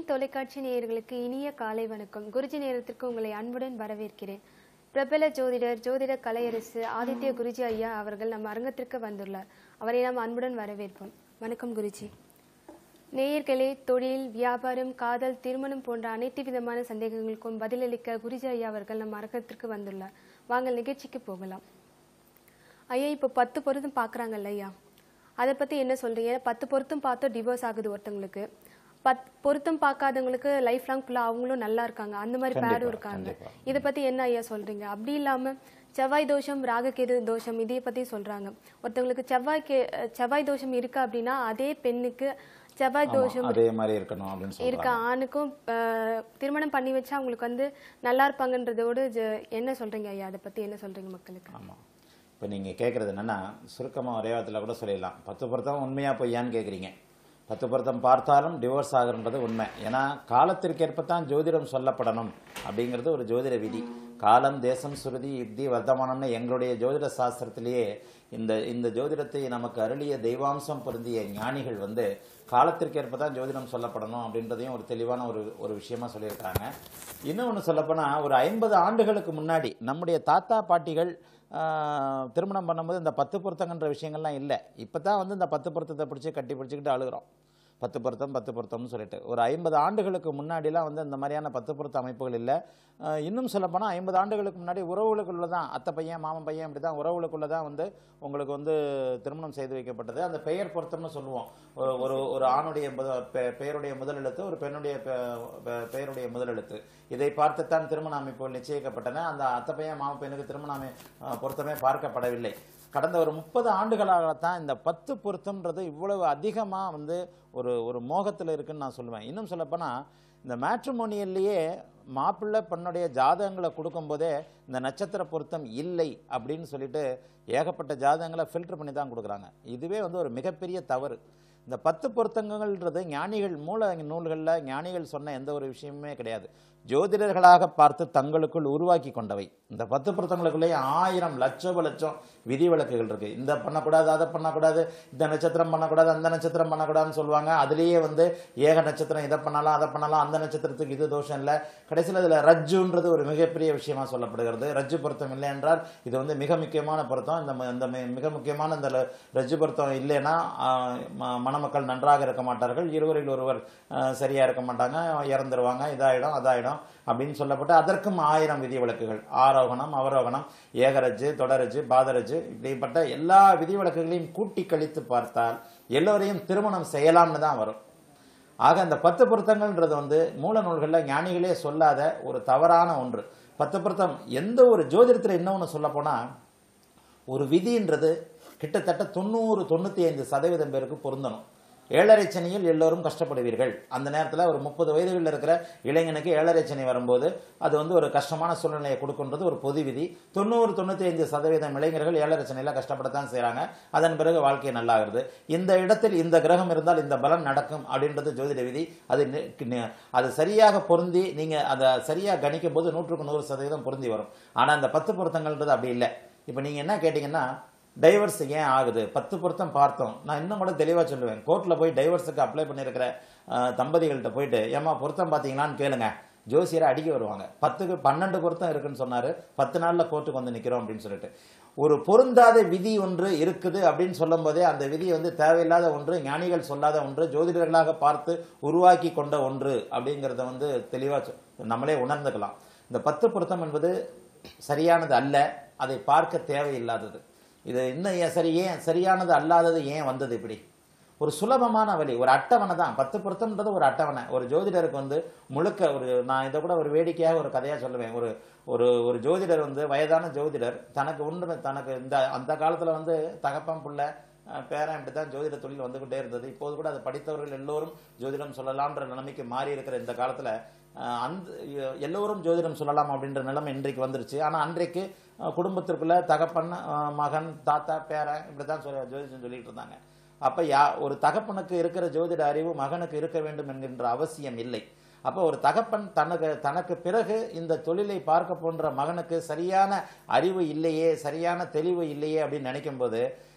தொலைக்காட்சி நேயர்களுக்கு இனிய காலை வணக்கம் குருஜி நேரத்திற்கு உங்களை அன்புடன் வரவேற்கிறேன் பிரபல ஜோதிடர் ஜோதிட கலையரசு ஆதித்ய குருஜி ஐயா அவர்கள் நம்ம அரங்கத்திற்கு வந்துள்ளார் அவரை நாம் அன்புடன் வரவேற்போம் வணக்கம் குருஜி நேயர்களே தொழில் வியாபாரம் காதல் திருமணம் போன்ற அனைத்து விதமான சந்தேகங்களுக்கும் பதிலளிக்க குருஜி ஐயா அவர்கள் நம்ம அரங்கத்திற்கு வந்துள்ளார் வாங்கள் நிகழ்ச்சிக்கு போகலாம் ஐயா இப்போ பத்து பொருத்தம் பார்க்குறாங்கல்ல ஐயா அதை பற்றி என்ன சொல்றீங்க ஏன்னா பத்து பொருத்தம் பார்த்தா டிவோர்ஸ் ஆகுது ஒருத்தவங்களுக்கு பத் பொருத்தம் பார்க்காதவங்களுக்கு லைஃப் லாங் ஃபுல்லாக அவங்களும் நல்லா இருக்காங்க அந்த மாதிரி பேரும் இருக்காங்க இதை பற்றி என்ன ஐயா சொல்றீங்க அப்படி இல்லாமல் செவ்வாய் தோஷம் ராககேது தோஷம் இதை பற்றி சொல்றாங்க ஒருத்தவங்களுக்கு செவ்வாய் கே செவ்வாய் தோஷம் இருக்கு அப்படின்னா அதே பெண்ணுக்கு செவ்வாய் தோஷம் அதே மாதிரி இருக்கணும் அப்படின்னு சொல்றாங்க இருக்க ஆணுக்கும் அஹ், திருமணம் பண்ணி வச்சா அவங்களுக்கு வந்து நல்லா இருப்பாங்கன்றதோடு ஜ- என்ன சொல்றீங்க ஐயா அதை பத்தி என்ன சொல்றீங்க மக்களுக்கு ஆமாம் இப்போ நீங்கள் கேட்குறது என்னென்னா சுருக்கமாக ஒரே வாரத்தில் கூட சொல்லிடலாம் பத்து பொருத்தம் உண்மையாக பொய்யான்னு கேட்குறீங்க பத்து பொருத்தம் பார்த்தாலும் டிவோர்ஸ் ஆகுன்றது உண்மை ஏன்னா காலத்திற்கேற்ப தான் ஜோதிடம் சொல்லப்படணும் அப்படிங்கிறது ஒரு ஜோதிட விதி காலம் தேசம் சுருதி யுக்தி வர்த்தமானம்னு எங்களுடைய ஜோதிட சாஸ்திரத்திலேயே இந்த இந்த ஜோதிடத்தை நமக்கு அருளிய தெய்வாம்சம் பொருந்திய ஞானிகள் வந்து காலத்திற்கேற்ப தான் ஜோதிடம் சொல்லப்படணும் அப்படின்றதையும் ஒரு தெளிவான ஒரு ஒரு விஷயமா சொல்லியிருக்காங்க இன்னொன்று சொல்லப்போனால் ஒரு ஐம்பது ஆண்டுகளுக்கு முன்னாடி நம்முடைய தாத்தா பாட்டிகள் ஆஹ், திருமணம் பண்ணும்போது இந்த பத்து பொருத்தங்கன்ற விஷயங்கள்லாம் இல்லை இப்போ தான் வந்து இந்த பத்து பொருத்தத்தை பிடிச்சி கட்டி பிடிச்சிக்கிட்டு அழுகிறோம் பத்து பொருத்தம் பத்து பொருத்தம்னு சொல்லிட்டு ஒரு ஐம்பது ஆண்டுகளுக்கு முன்னாடிலாம் வந்து இந்த மாதிரியான பத்து பொருத்த அமைப்புகள் இல்லை ஆஹ், இன்னும் சொல்லப்போனால் ஐம்பது ஆண்டுகளுக்கு முன்னாடி உறவுகளுக்குள்ள தான் அத்தை பையன் மாமன் பையன் இப்படி தான் உறவுகளுக்குள்ள தான் வந்து உங்களுக்கு வந்து திருமணம் செய்து வைக்கப்பட்டது அந்த பெயர் பொருத்தம்னு சொல்லுவோம் ஒரு- ஒரு ஒரு ஆணுடைய முத- பெ- பெயருடைய முதல் எழுத்து ஒரு பெண்ணுடைய பெ- பெ- பெயருடைய முதல் எழுத்து இதை பார்த்துத்தான் திருமண அமைப்புகள் நிச்சயிக்கப்பட்டன அந்த அத்தை பையன் மாமன் பையனுக்கு திருமண அமை ஆஹ், பொருத்தமே பார்க்கப்படவில்லை கடந்த ஒரு முப்பது ஆண்டுகளாகத்தான் இந்த பத்து பொருத்தம்ன்றது இவ்வளவு அதிகமாக வந்து ஒரு ஒரு மோகத்தில் இருக்குன்னு நான் சொல்லுவேன் இன்னும் சொல்லப்போனால் இந்த மேட்ரிமோனியல்லையே மாப்பிள்ளை பெண்ணுடைய ஜாதகங்களை கொடுக்கும்போதே இந்த நட்சத்திர பொருத்தம் இல்லை அப்படின்னு சொல்லிட்டு ஏகப்பட்ட ஜாதகங்களை ஃபில்டர் பண்ணி தான் கொடுக்குறாங்க இதுவே வந்து ஒரு மிகப்பெரிய தவறு இந்த பத்து பொருத்தங்கள்ன்றது ஞானிகள் மூல நூல்களில் ஞானிகள் சொன்ன எந்த ஒரு விஷயமுமே கிடையாது ஜோதிடர்களாக பார்த்து தங்களுக்குள் உருவாக்கி கொண்டவை இந்த பத்து பொருத்தங்களுக்குள்ளேயே ஆயிரம் லட்சம் லட்சம் விதிவிலக்குகள் இருக்கு இந்த பண்ணக்கூடாது அதை பண்ணக்கூடாது இந்த நட்சத்திரம் பண்ணக்கூடாது அந்த நட்சத்திரம் பண்ணக்கூடாதுன்னு சொல்லுவாங்க அதுலேயே வந்து ஏக நட்சத்திரம் இதை பண்ணலாம் அதை பண்ணலாம் அந்த நட்சத்திரத்துக்கு இது தோஷம் இல்லை கடைசியில் இதில் ரஜ்ஜுன்றது ஒரு மிகப்பெரிய விஷயமா சொல்லப்படுகிறது ரஜ்ஜு பொருத்தம் இல்லை என்றால் இது வந்து மிக முக்கியமான பொருத்தம் இந்த ம- இந்த மி- மிக முக்கியமான இந்த ல- ரஜ்ஜு பொருத்தம் இல்லைன்னா ஆஹ், ம- மணமக்கள் நன்றாக இருக்க மாட்டார்கள் இருவரில் ஒருவர் ஆஹ், சரியா இருக்க மாட்டாங்க இறந்துருவாங்க இதாயிடும் அதாயிடும் அப்படின்னு சொல்லப்பட்டு அதற்கும் ஆயிரம் விதிவிலக்குகள் ஆரோகணம் அவரோகணம் ஏகரஜ்ஜு தொடரஜ்ஜு பாதரஜ்ஜு இப்படிப்பட்ட எல்லா விதிவிலக்குகளையும் கூட்டி கழித்து பார்த்தால் எல்லோரையும் திருமணம் செய்யலாம்னு தான் வரும் ஆக அந்த பத்து பொருத்தங்கள்ன்றது வந்து மூல நூல்களில் ஞானிகளே சொல்லாத ஒரு தவறான ஒன்று பத்து பொருத்தம் எந்த ஒரு ஜோதிடத்தில் இன்னொன்று சொல்ல போனால் ஒரு விதின்றது கிட்டத்தட்ட தொண்ணூறு தொண்ணூற்றி ஐந்து சதவீதம் பேருக்கு பொருந்தணும் ஏழரை சனியில் எல்லோரும் கஷ்டப்படுவீர்கள் அந்த நேரத்தில் ஒரு முப்பது வயதுகளில் இருக்கிற இளைஞனுக்கு ஏழரை சனி வரும்போது அது வந்து ஒரு கஷ்டமான சூழ்நிலையை கொடுக்குன்றது ஒரு பொது விதி தொண்ணூறு தொண்ணூற்றி ஐந்து சதவீதம் இளைஞர்கள் ஏழரை சனியில் கஷ்டப்படத்தான் செய்கிறாங்க அதன் பிறகு வாழ்க்கை நல்லாகிறது இந்த இடத்தில் இந்த கிரகம் இருந்தால் இந்த பலன் நடக்கும் அப்படின்றது ஜோதிட விதி அது நி- நி- அது சரியாக பொருந்தி நீங்கள் அதை சரியாக கணிக்கும் போது நூற்றுக்கு நூறு சதவீதம் பொருந்தி வரும் ஆனால் அந்த பத்து பொருத்தங்கள்ன்றது அப்படி இல்லை இப்போ நீங்கள் என்ன கேட்டிங்கன்னா டைவர்ஸ் ஏன் ஆகுது பத்து பொருத்தம் பார்த்தோம் நான் இன்னும் கூட தெளிவாக சொல்லுவேன் கோர்ட்டில் போய் டைவர்ஸுக்கு அப்ளை பண்ணியிருக்கிற அஹ், தம்பதிகள்கிட்ட போயிட்டு ஏமா பொருத்தம் பார்த்தீங்களான்னு கேளுங்க ஜோசியரை அடிக்க வருவாங்க பத்துக்கு பன்னெண்டு பொருத்தம் இருக்குன்னு சொன்னாரு பத்து நாளில் கோர்ட்டுக்கு வந்து நிற்கிறோம் அப்படின்னு சொல்லிட்டு ஒரு பொருந்தாத விதி ஒன்று இருக்குது அப்படின்னு சொல்லும் போதே அந்த விதி வந்து தேவையில்லாத ஒன்று ஞானிகள் சொல்லாத ஒன்று ஜோதிடர்களாக பார்த்து உருவாக்கி கொண்ட ஒன்று அப்படிங்கிறத வந்து தெளிவாக நம்மளே உணர்ந்துக்கலாம் இந்த பத்து பொருத்தம் என்பது சரியானது அல்ல அதை பார்க்க தேவையில்லாதது இது இன்னும் ஏன் சரி ஏன் சரியானது அல்லாதது ஏன் வந்தது இப்படி ஒரு சுலபமான வழி ஒரு அட்டவணை தான் பத்து பொருத்தம்ன்றது ஒரு அட்டவணை ஒரு ஜோதிடருக்கு வந்து முழுக்க ஒரு நான் இதை கூட ஒரு வேடிக்கையாக ஒரு கதையாக சொல்லுவேன் ஒரு ஒரு ஒரு ஜோதிடர் வந்து வயதான ஜோதிடர் தனக்கு ஒன்று தனக்கு இந்த அந்த காலத்தில் வந்து தகப்பன் புள்ள அஹ், பேரன் இப்படி தான் ஜோதிட தொழில் வந்துகிட்டே இருந்தது இப்போது கூட அது படித்தவர்கள் எல்லோரும் ஜோதிடம் சொல்லலாம்ன்ற நிலைமைக்கு மாறி இருக்கிற இந்த காலத்தில் அஹ், அந்த எ- எல்லோரும் ஜோதிடம் சொல்லலாம் அப்படின்ற நிலைமை இன்றைக்கு வந்துருச்சு ஆனால் அன்றைக்கு அஹ், குடும்பத்திற்குள்ள தகப்பன் அஹ், மகன் தாத்தா பேரன் இப்படி தான் சொல்ல ஜோதிடம் சொல்லிட்டு இருந்தாங்க அப்ப யா ஒரு தகப்பனுக்கு இருக்கிற ஜோதிட அறிவு மகனுக்கு இருக்க வேண்டும் என்கின்ற அவசியம் இல்லை அப்போ ஒரு தகப்பன் தனக்கு தனக்கு பிறகு இந்த தொழிலை பார்க்க போன்ற மகனுக்கு சரியான அறிவு இல்லையே சரியான தெளிவு இல்லையே அப்படின்னு நினைக்கும் போது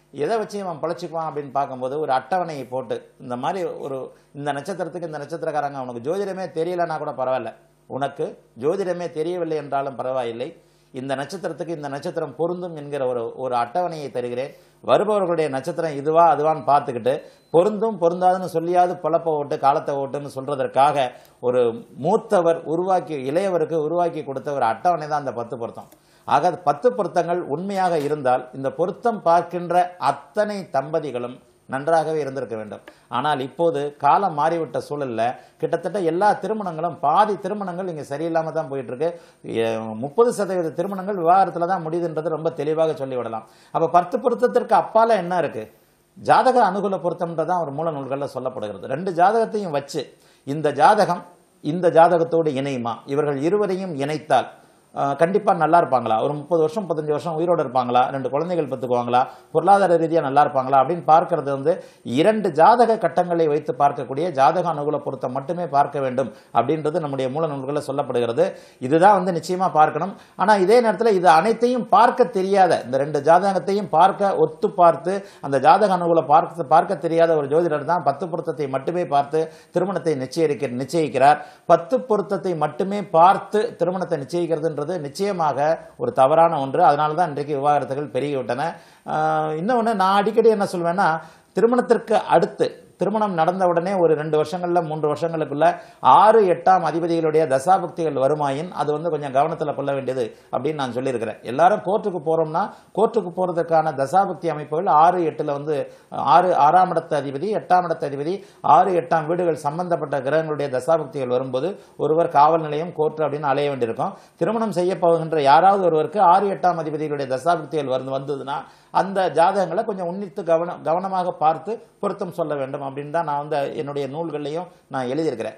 எதை வச்சு அவன் பழச்சிக்குவான் அப்படின்னு பார்க்கும்போது ஒரு அட்டவணையை போட்டு இந்த மாதிரி ஒரு இந்த நட்சத்திரத்துக்கு இந்த நட்சத்திரக்காரங்க உனக்கு ஜோதிடமே தெரியலனா கூட பரவாயில்ல உனக்கு ஜோதிடமே தெரியவில்லை என்றாலும் பரவாயில்லை இந்த நட்சத்திரத்துக்கு இந்த நட்சத்திரம் பொருந்தும் என்கிற ஒரு ஒரு அட்டவணையை தருகிறேன் வருபவர்களுடைய நட்சத்திரம் இதுவா அதுவான்னு பார்த்துக்கிட்டு பொருந்தும் பொருந்தாதுன்னு சொல்லியாவது பழப்ப ஓட்டு காலத்தை ஓட்டுன்னு சொல்றதற்காக ஒரு மூத்தவர் உருவாக்கி இளையவருக்கு உருவாக்கி கொடுத்த ஒரு அட்டவணை தான் அந்த பத்து பொருத்தம் ஆக அது பத்து பொருத்தங்கள் உண்மையாக இருந்தால் இந்த பொருத்தம் பார்க்கின்ற அத்தனை தம்பதிகளும் நன்றாகவே இருந்திருக்க வேண்டும் ஆனால் இப்போது காலம் மாறிவிட்ட சூழல்ல கிட்டத்தட்ட எல்லா திருமணங்களும் பாதி திருமணங்கள் இங்கே சரியில்லாம தான் போயிட்டு இருக்கு முப்பது சதவீத திருமணங்கள் விவாகரத்துல தான் முடியுதுன்றது ரொம்ப தெளிவாக சொல்லிவிடலாம் அப்ப பத்து பொருத்தத்திற்கு அப்பால என்ன இருக்கு ஜாதக அனுகூல பொருத்தம்ன்றதான் ஒரு மூல நூல்களில் சொல்லப்படுகிறது ரெண்டு ஜாதகத்தையும் வச்சு இந்த ஜாதகம் இந்த ஜாதகத்தோடு இணையுமா இவர்கள் இருவரையும் இணைத்தால் அஹ், கண்டிப்பா நல்லா இருப்பாங்களா ஒரு முப்பது வருஷம் முப்பத்தஞ்சு வருஷம் உயிரோடு இருப்பாங்களா ரெண்டு குழந்தைகள் பெற்றுக்குவாங்களா பொருளாதார ரீதியா நல்லா இருப்பாங்களா அப்படின்னு பார்க்கறது வந்து இரண்டு ஜாதக கட்டங்களை வைத்து பார்க்கக்கூடிய ஜாதக அனுகூல பொருத்தம் மட்டுமே பார்க்க வேண்டும் அப்படின்றது நம்முடைய மூல நூல்களில் சொல்லப்படுகிறது இதுதான் வந்து நிச்சயமா பார்க்கணும் ஆனா இதே நேரத்தில் இது அனைத்தையும் பார்க்க தெரியாத இந்த ரெண்டு ஜாதகத்தையும் பார்க்க ஒத்து பார்த்து அந்த ஜாதக அனுகூல பார்க்க பார்க்க தெரியாத ஒரு ஜோதிடர் தான் பத்து பொருத்தத்தை மட்டுமே பார்த்து திருமணத்தை நிச்சயிக்க நிச்சயிக்கிறார் பத்து பொருத்தத்தை மட்டுமே பார்த்து திருமணத்தை நிச்சயிக்கிறதுன்றது நிச்சயமாக ஒரு தவறான ஒன்று அதனால தான் இன்றைக்கு விவாகரத்துகள் பெருகிவிட்டன ஆஹ் இன்னொன்று நான் அடிக்கடி என்ன சொல்வேன்னா திருமணத்திற்கு அடுத்து திருமணம் நடந்த உடனே ஒரு ரெண்டு வருஷங்கள்ல மூன்று வருஷங்களுக்குள்ள ஆறு எட்டாம் அதிபதிகளுடைய தசாபக்திகள் வருமாயின் அது வந்து கொஞ்சம் கவனத்தில் கொள்ள வேண்டியது அப்படின்னு நான் சொல்லியிருக்கிறேன் எல்லாரும் கோர்ட்டுக்கு போறோம்னா கோர்ட்டுக்கு போறதுக்கான தசாபக்தி அமைப்புகள் ஆறு எட்டுல வந்து ஆறு ஆறாம் இடத்த அதிபதி எட்டாம் இடத்த அதிபதி ஆறு எட்டாம் வீடுகள் சம்பந்தப்பட்ட கிரகங்களுடைய தசாபக்திகள் வரும்போது ஒருவர் காவல் நிலையம் கோர்ட்டு அப்படின்னு அலைய வேண்டியிருக்கும் திருமணம் செய்ய போகின்ற யாராவது ஒருவருக்கு ஆறு எட்டாம் அதிபதிகளுடைய தசாபக்திகள் வந்து வந்ததுன்னா அந்த ஜாதகங்களை கொஞ்சம் உன்னித்து கவன கவனமாக பார்த்து பொருத்தம் சொல்ல வேண்டும் அப்படின்னு தான் நான் வந்து என்னுடைய நூல்கள்லையும் நான் எழுதியிருக்கிறேன்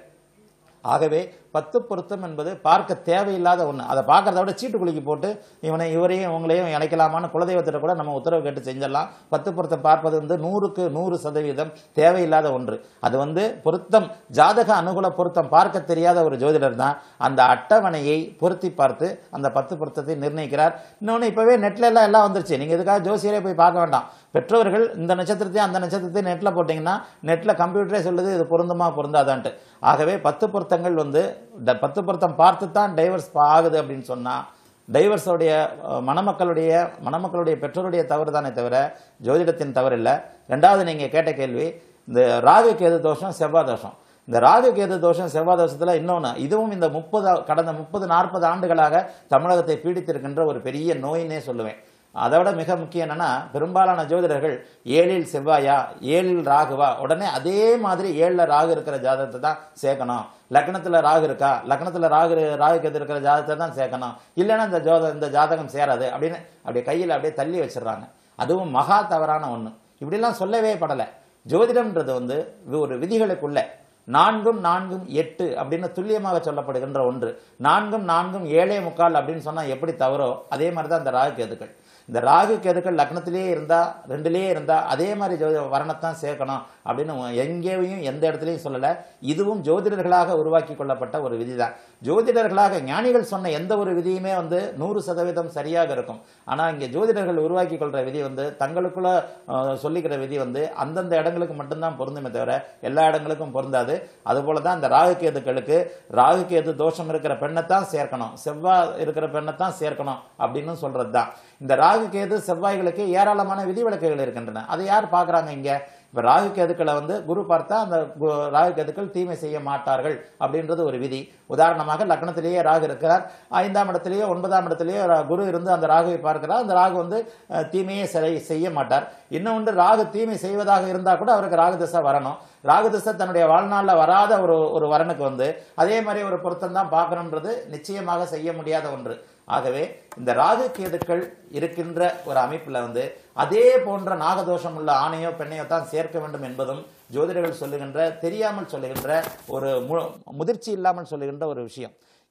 ஆகவே பத்து பொருத்தம் என்பது பார்க்க தேவையில்லாத ஒன்று அதை பார்க்கறத விட சீட்டு குலுக்கி போட்டு இவனை இவரையும் இவங்களையும் இணைக்கலாமான்னு குலதெய்வத்திட்ட கூட நம்ம உத்தரவு கேட்டு செஞ்சிடலாம் பத்து பொருத்தம் பார்ப்பது வந்து நூறுக்கு நூறு சதவீதம் தேவையில்லாத ஒன்று அது வந்து பொருத்தம் ஜாதக அனுகூல பொருத்தம் பார்க்க தெரியாத ஒரு ஜோதிடர் தான் அந்த அட்டவணையை பொருத்தி பார்த்து அந்த பத்து பொருத்தத்தை நிர்ணயிக்கிறார் இன்னொன்று இப்போவே நெட்ல எல்லாம் எல்லாம் வந்துருச்சு நீங்கள் இதுக்காக ஜோசியரே போய் பார்க்க வேண்டாம் பெற்றோர்கள் இந்த நட்சத்திரத்தையும் அந்த நட்சத்திரத்தையும் நெட்டில் போட்டிங்கன்னா நெட்டில் கம்ப்யூட்டரே சொல்லுது இது பொருந்துமா பொருந்தாதான்ட்டு ஆகவே பத்து பொருத்தங்கள் வந்து இந்த பத்து பொருத்தம் பார்த்து தான் டைவர்ஸ் ஆகுது அப்படின்னு சொன்னால் டைவர்ஸோடைய அஹ், மணமக்களுடைய மணமக்களுடைய பெற்றோருடைய தவறு தானே தவிர ஜோதிடத்தின் தவறு இல்லை ரெண்டாவது நீங்கள் கேட்ட கேள்வி இந்த ராகு கேது தோஷம் செவ்வாய் தோஷம் இந்த ராகு கேது தோஷம் செவ்வாய் தோஷத்தில் இன்னொன்று இதுவும் இந்த முப்பது கடந்த முப்பது நாற்பது ஆண்டுகளாக தமிழகத்தை பீடித்திருக்கின்ற ஒரு பெரிய நோயினே சொல்லுவேன் அதை விட மிக முக்கியம் என்னன்னா பெரும்பாலான ஜோதிடர்கள் ஏழில் செவ்வாயா ஏழில் ராகுவா உடனே அதே மாதிரி ஏழில் ராகு இருக்கிற ஜாதகத்தை தான் சேர்க்கணும் லக்னத்துல ராகு இருக்கா லக்னத்துல ராகு ராகு கேது இருக்கிற ஜாதகத்தை தான் சேர்க்கணும் இல்லைன்னா இந்த ஜோத இந்த ஜாதகம் சேராது அப்படின்னு அப்படியே கையில் அப்படியே தள்ளி வச்சிடுறாங்க அதுவும் மகா தவறான ஒன்று இப்படிலாம் சொல்லவே படலை ஜோதிடம்ன்றது வந்து ஒரு விதிகளுக்குள்ள நான்கும் நான்கும் எட்டு அப்படின்னு துல்லியமாக சொல்லப்படுகின்ற ஒன்று நான்கும் நான்கும் ஏழே முக்கால் அப்படின்னு சொன்னா எப்படி தவறோ அதே மாதிரி தான் இந்த ராகு கேதுக்கள் இந்த ராகு கேதுக்கள் லக்னத்திலேயே இருந்தா ரெண்டுலேயே இருந்தா அதே மாதிரி ஜோதி வர்ணத்தான் சேர்க்கணும் அப்படின்னு எங்கேயும் எந்த இடத்துலையும் சொல்லல இதுவும் ஜோதிடர்களாக உருவாக்கி கொள்ளப்பட்ட ஒரு விதிதான் ஜோதிடர்களாக ஞானிகள் சொன்ன எந்த ஒரு விதியுமே வந்து நூறு சதவீதம் சரியாக இருக்கும் ஆனா இங்க ஜோதிடர்கள் உருவாக்கி கொள்ற விதி வந்து தங்களுக்குள்ள அஹ், சொல்லிக்கிற விதி வந்து அந்தந்த இடங்களுக்கு மட்டும்தான் பொருந்துமே தவிர எல்லா இடங்களுக்கும் பொருந்தாது அதுபோல தான் இந்த ராகு கேதுக்களுக்கு ராகு கேது தோஷம் இருக்கிற பெண்ணை தான் சேர்க்கணும் செவ்வாய் இருக்கிற பெண்ணை தான் சேர்க்கணும் அப்படின்னு சொல்றது தான் இந்த ராகு கேது செவ்வாய்களுக்கு ஏராளமான விதிவிலக்குகள் இருக்கின்றன அதை யார் பார்க்கறாங்க இங்க இப்ப ராகு கேதுக்களை வந்து குரு பார்த்தா அந்த கு- ராகு கேதுக்கள் தீமை செய்ய மாட்டார்கள் அப்படின்றது ஒரு விதி உதாரணமாக லக்னத்திலேயே ராகு இருக்கிறார் ஐந்தாம் இடத்திலேயோ ஒன்பதாம் இடத்திலேயோ ரா- குரு இருந்து அந்த ராகுவை பார்க்கிறார் அந்த ராகு வந்து அஹ், தீமையே சரி- செய்ய மாட்டார் இன்னொன்று ராகு தீமை செய்வதாக இருந்தா கூட அவருக்கு ராகு தசை வரணும் ராகு தசை தன்னுடைய வாழ்நாளில் வராத ஒரு ஒரு வரனுக்கு வந்து அதே மாதிரி ஒரு பொருத்தம் தான் பார்க்கணுன்றது நிச்சயமாக செய்ய முடியாத ஒன்று ஆகவே இந்த ராகு கேதுக்கள் இருக்கின்ற ஒரு அமைப்புல வந்து அதே போன்ற நாகதோஷம் உள்ள ஆணையோ பெண்ணையோ தான் சேர்க்க வேண்டும் என்பதும் ஜோதிடர்கள் சொல்லுகின்ற தெரியாமல் சொல்லுகின்ற ஒரு மு- முதிர்ச்சி இல்லாமல் சொல்லுகின்ற ஒரு விஷயம்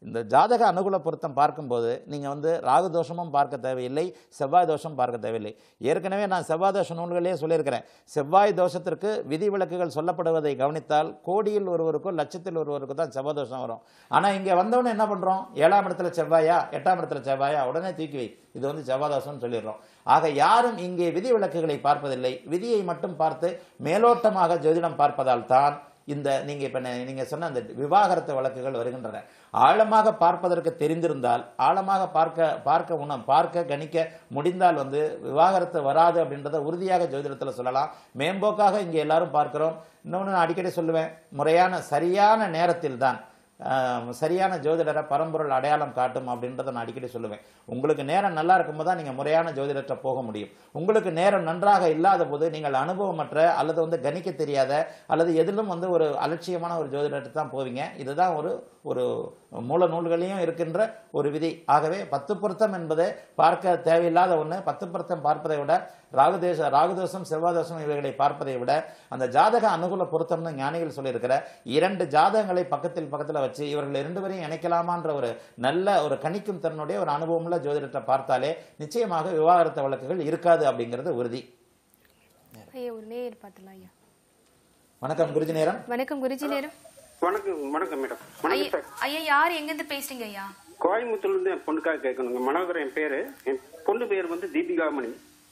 இந்த ஜாதக அனுகூல பொருத்தம் பார்க்கும்போது நீங்கள் வந்து ராகு தோஷமும் பார்க்க தேவையில்லை செவ்வாய் தோஷம் பார்க்க தேவையில்லை ஏற்கனவே நான் செவ்வாய் தோஷ நூல்களே சொல்லியிருக்கிறேன் செவ்வாய் தோஷத்திற்கு விதிவிலக்குகள் சொல்லப்படுவதை கவனித்தால் கோடியில் ஒருவருக்கும் லட்சத்தில் ஒருவருக்கும் தான் செவ்வாய் தோஷம் வரும் ஆனால் இங்கே வந்தவொடனே என்ன பண்ணுறோம் ஏழாம் இடத்துல செவ்வாயா எட்டாம் இடத்துல செவ்வாயா உடனே தூக்கி வை இது வந்து செவ்வாய் தோஷம்னு சொல்லிடுறோம் ஆக யாரும் இங்கே விதிவிலக்குகளை பார்ப்பதில்லை விதியை மட்டும் பார்த்து மேலோட்டமாக ஜோதிடம் பார்ப்பதால் தான் இந்த நீங்க இப்ப நே- நீங்க சொன்ன அந்த விவாகரத்து வழக்குகள் வருகின்றன ஆழமாக பார்ப்பதற்கு தெரிந்திருந்தால் ஆழமாக பார்க்க பார்க்க உணம் பார்க்க கணிக்க முடிந்தால் வந்து விவாகரத்து வராது அப்படின்றத உறுதியாக ஜோதிடத்தில் சொல்லலாம் மேம்போக்காக இங்கே எல்லாரும் பார்க்கிறோம் இன்னொன்று நான் அடிக்கடி சொல்லுவேன் முறையான சரியான நேரத்தில் தான் ஆஹ், சரியான ஜோதிடரை பரம்பொருள் அடையாளம் காட்டும் அப்படின்றத நான் அடிக்கடி சொல்லுவேன் உங்களுக்கு நேரம் நல்லா இருக்கும்போது தான் நீங்கள் முறையான ஜோதிடத்தை போக முடியும் உங்களுக்கு நேரம் நன்றாக இல்லாத போது நீங்கள் அனுபவமற்ற அல்லது வந்து கணிக்க தெரியாத அல்லது எதிலும் வந்து ஒரு அலட்சியமான ஒரு ஜோதிடத்தை தான் போவீங்க இதுதான் ஒரு ஒரு மூல நூல்களையும் இருக்கின்ற ஒரு விதி ஆகவே பத்து பொருத்தம் என்பது பார்க்க தேவையில்லாத ஒன்று பத்து பொருத்தம் பார்ப்பதை விட ராகுதேச ராகுதோஷம் செவ்வாதோஷம் இவைகளை பார்ப்பதை விட அந்த ஜாதக அனுகூல பொருத்தம்னு ஞானிகள் சொல்லியிருக்கிற இரண்டு ஜாதகங்களை பக்கத்தில் பக்கத்தில் வச்சு இவர்கள் இரண்டு பேரையும் இணைக்கலாமான்ற ஒரு நல்ல ஒரு கணிக்கும் திறனுடைய ஒரு அனுபவமுள்ள ஜோதிடத்தை பார்த்தாலே நிச்சயமாக விவாகரத்து வழக்குகள் இருக்காது அப்படிங்கிறது உறுதி ஐயா ஒரு நேயர் பார்த்துலாம் ஐயா வணக்கம் குருஜி நேரம் வணக்கம் குருஜி நேரம் வணக்கம் வணக்கம் மேடம் வணக்கம் ஐயா சார் ஐயா யார் எங்கேருந்து பேசுறீங்க ஐயா கோயம்புத்தூர்ல இருந்து என் பொண்ணுக்காக கேட்கணுங்க மனோகர் என் பேரு என் பொண்ணு பேர் வந்து தீபிகாமணி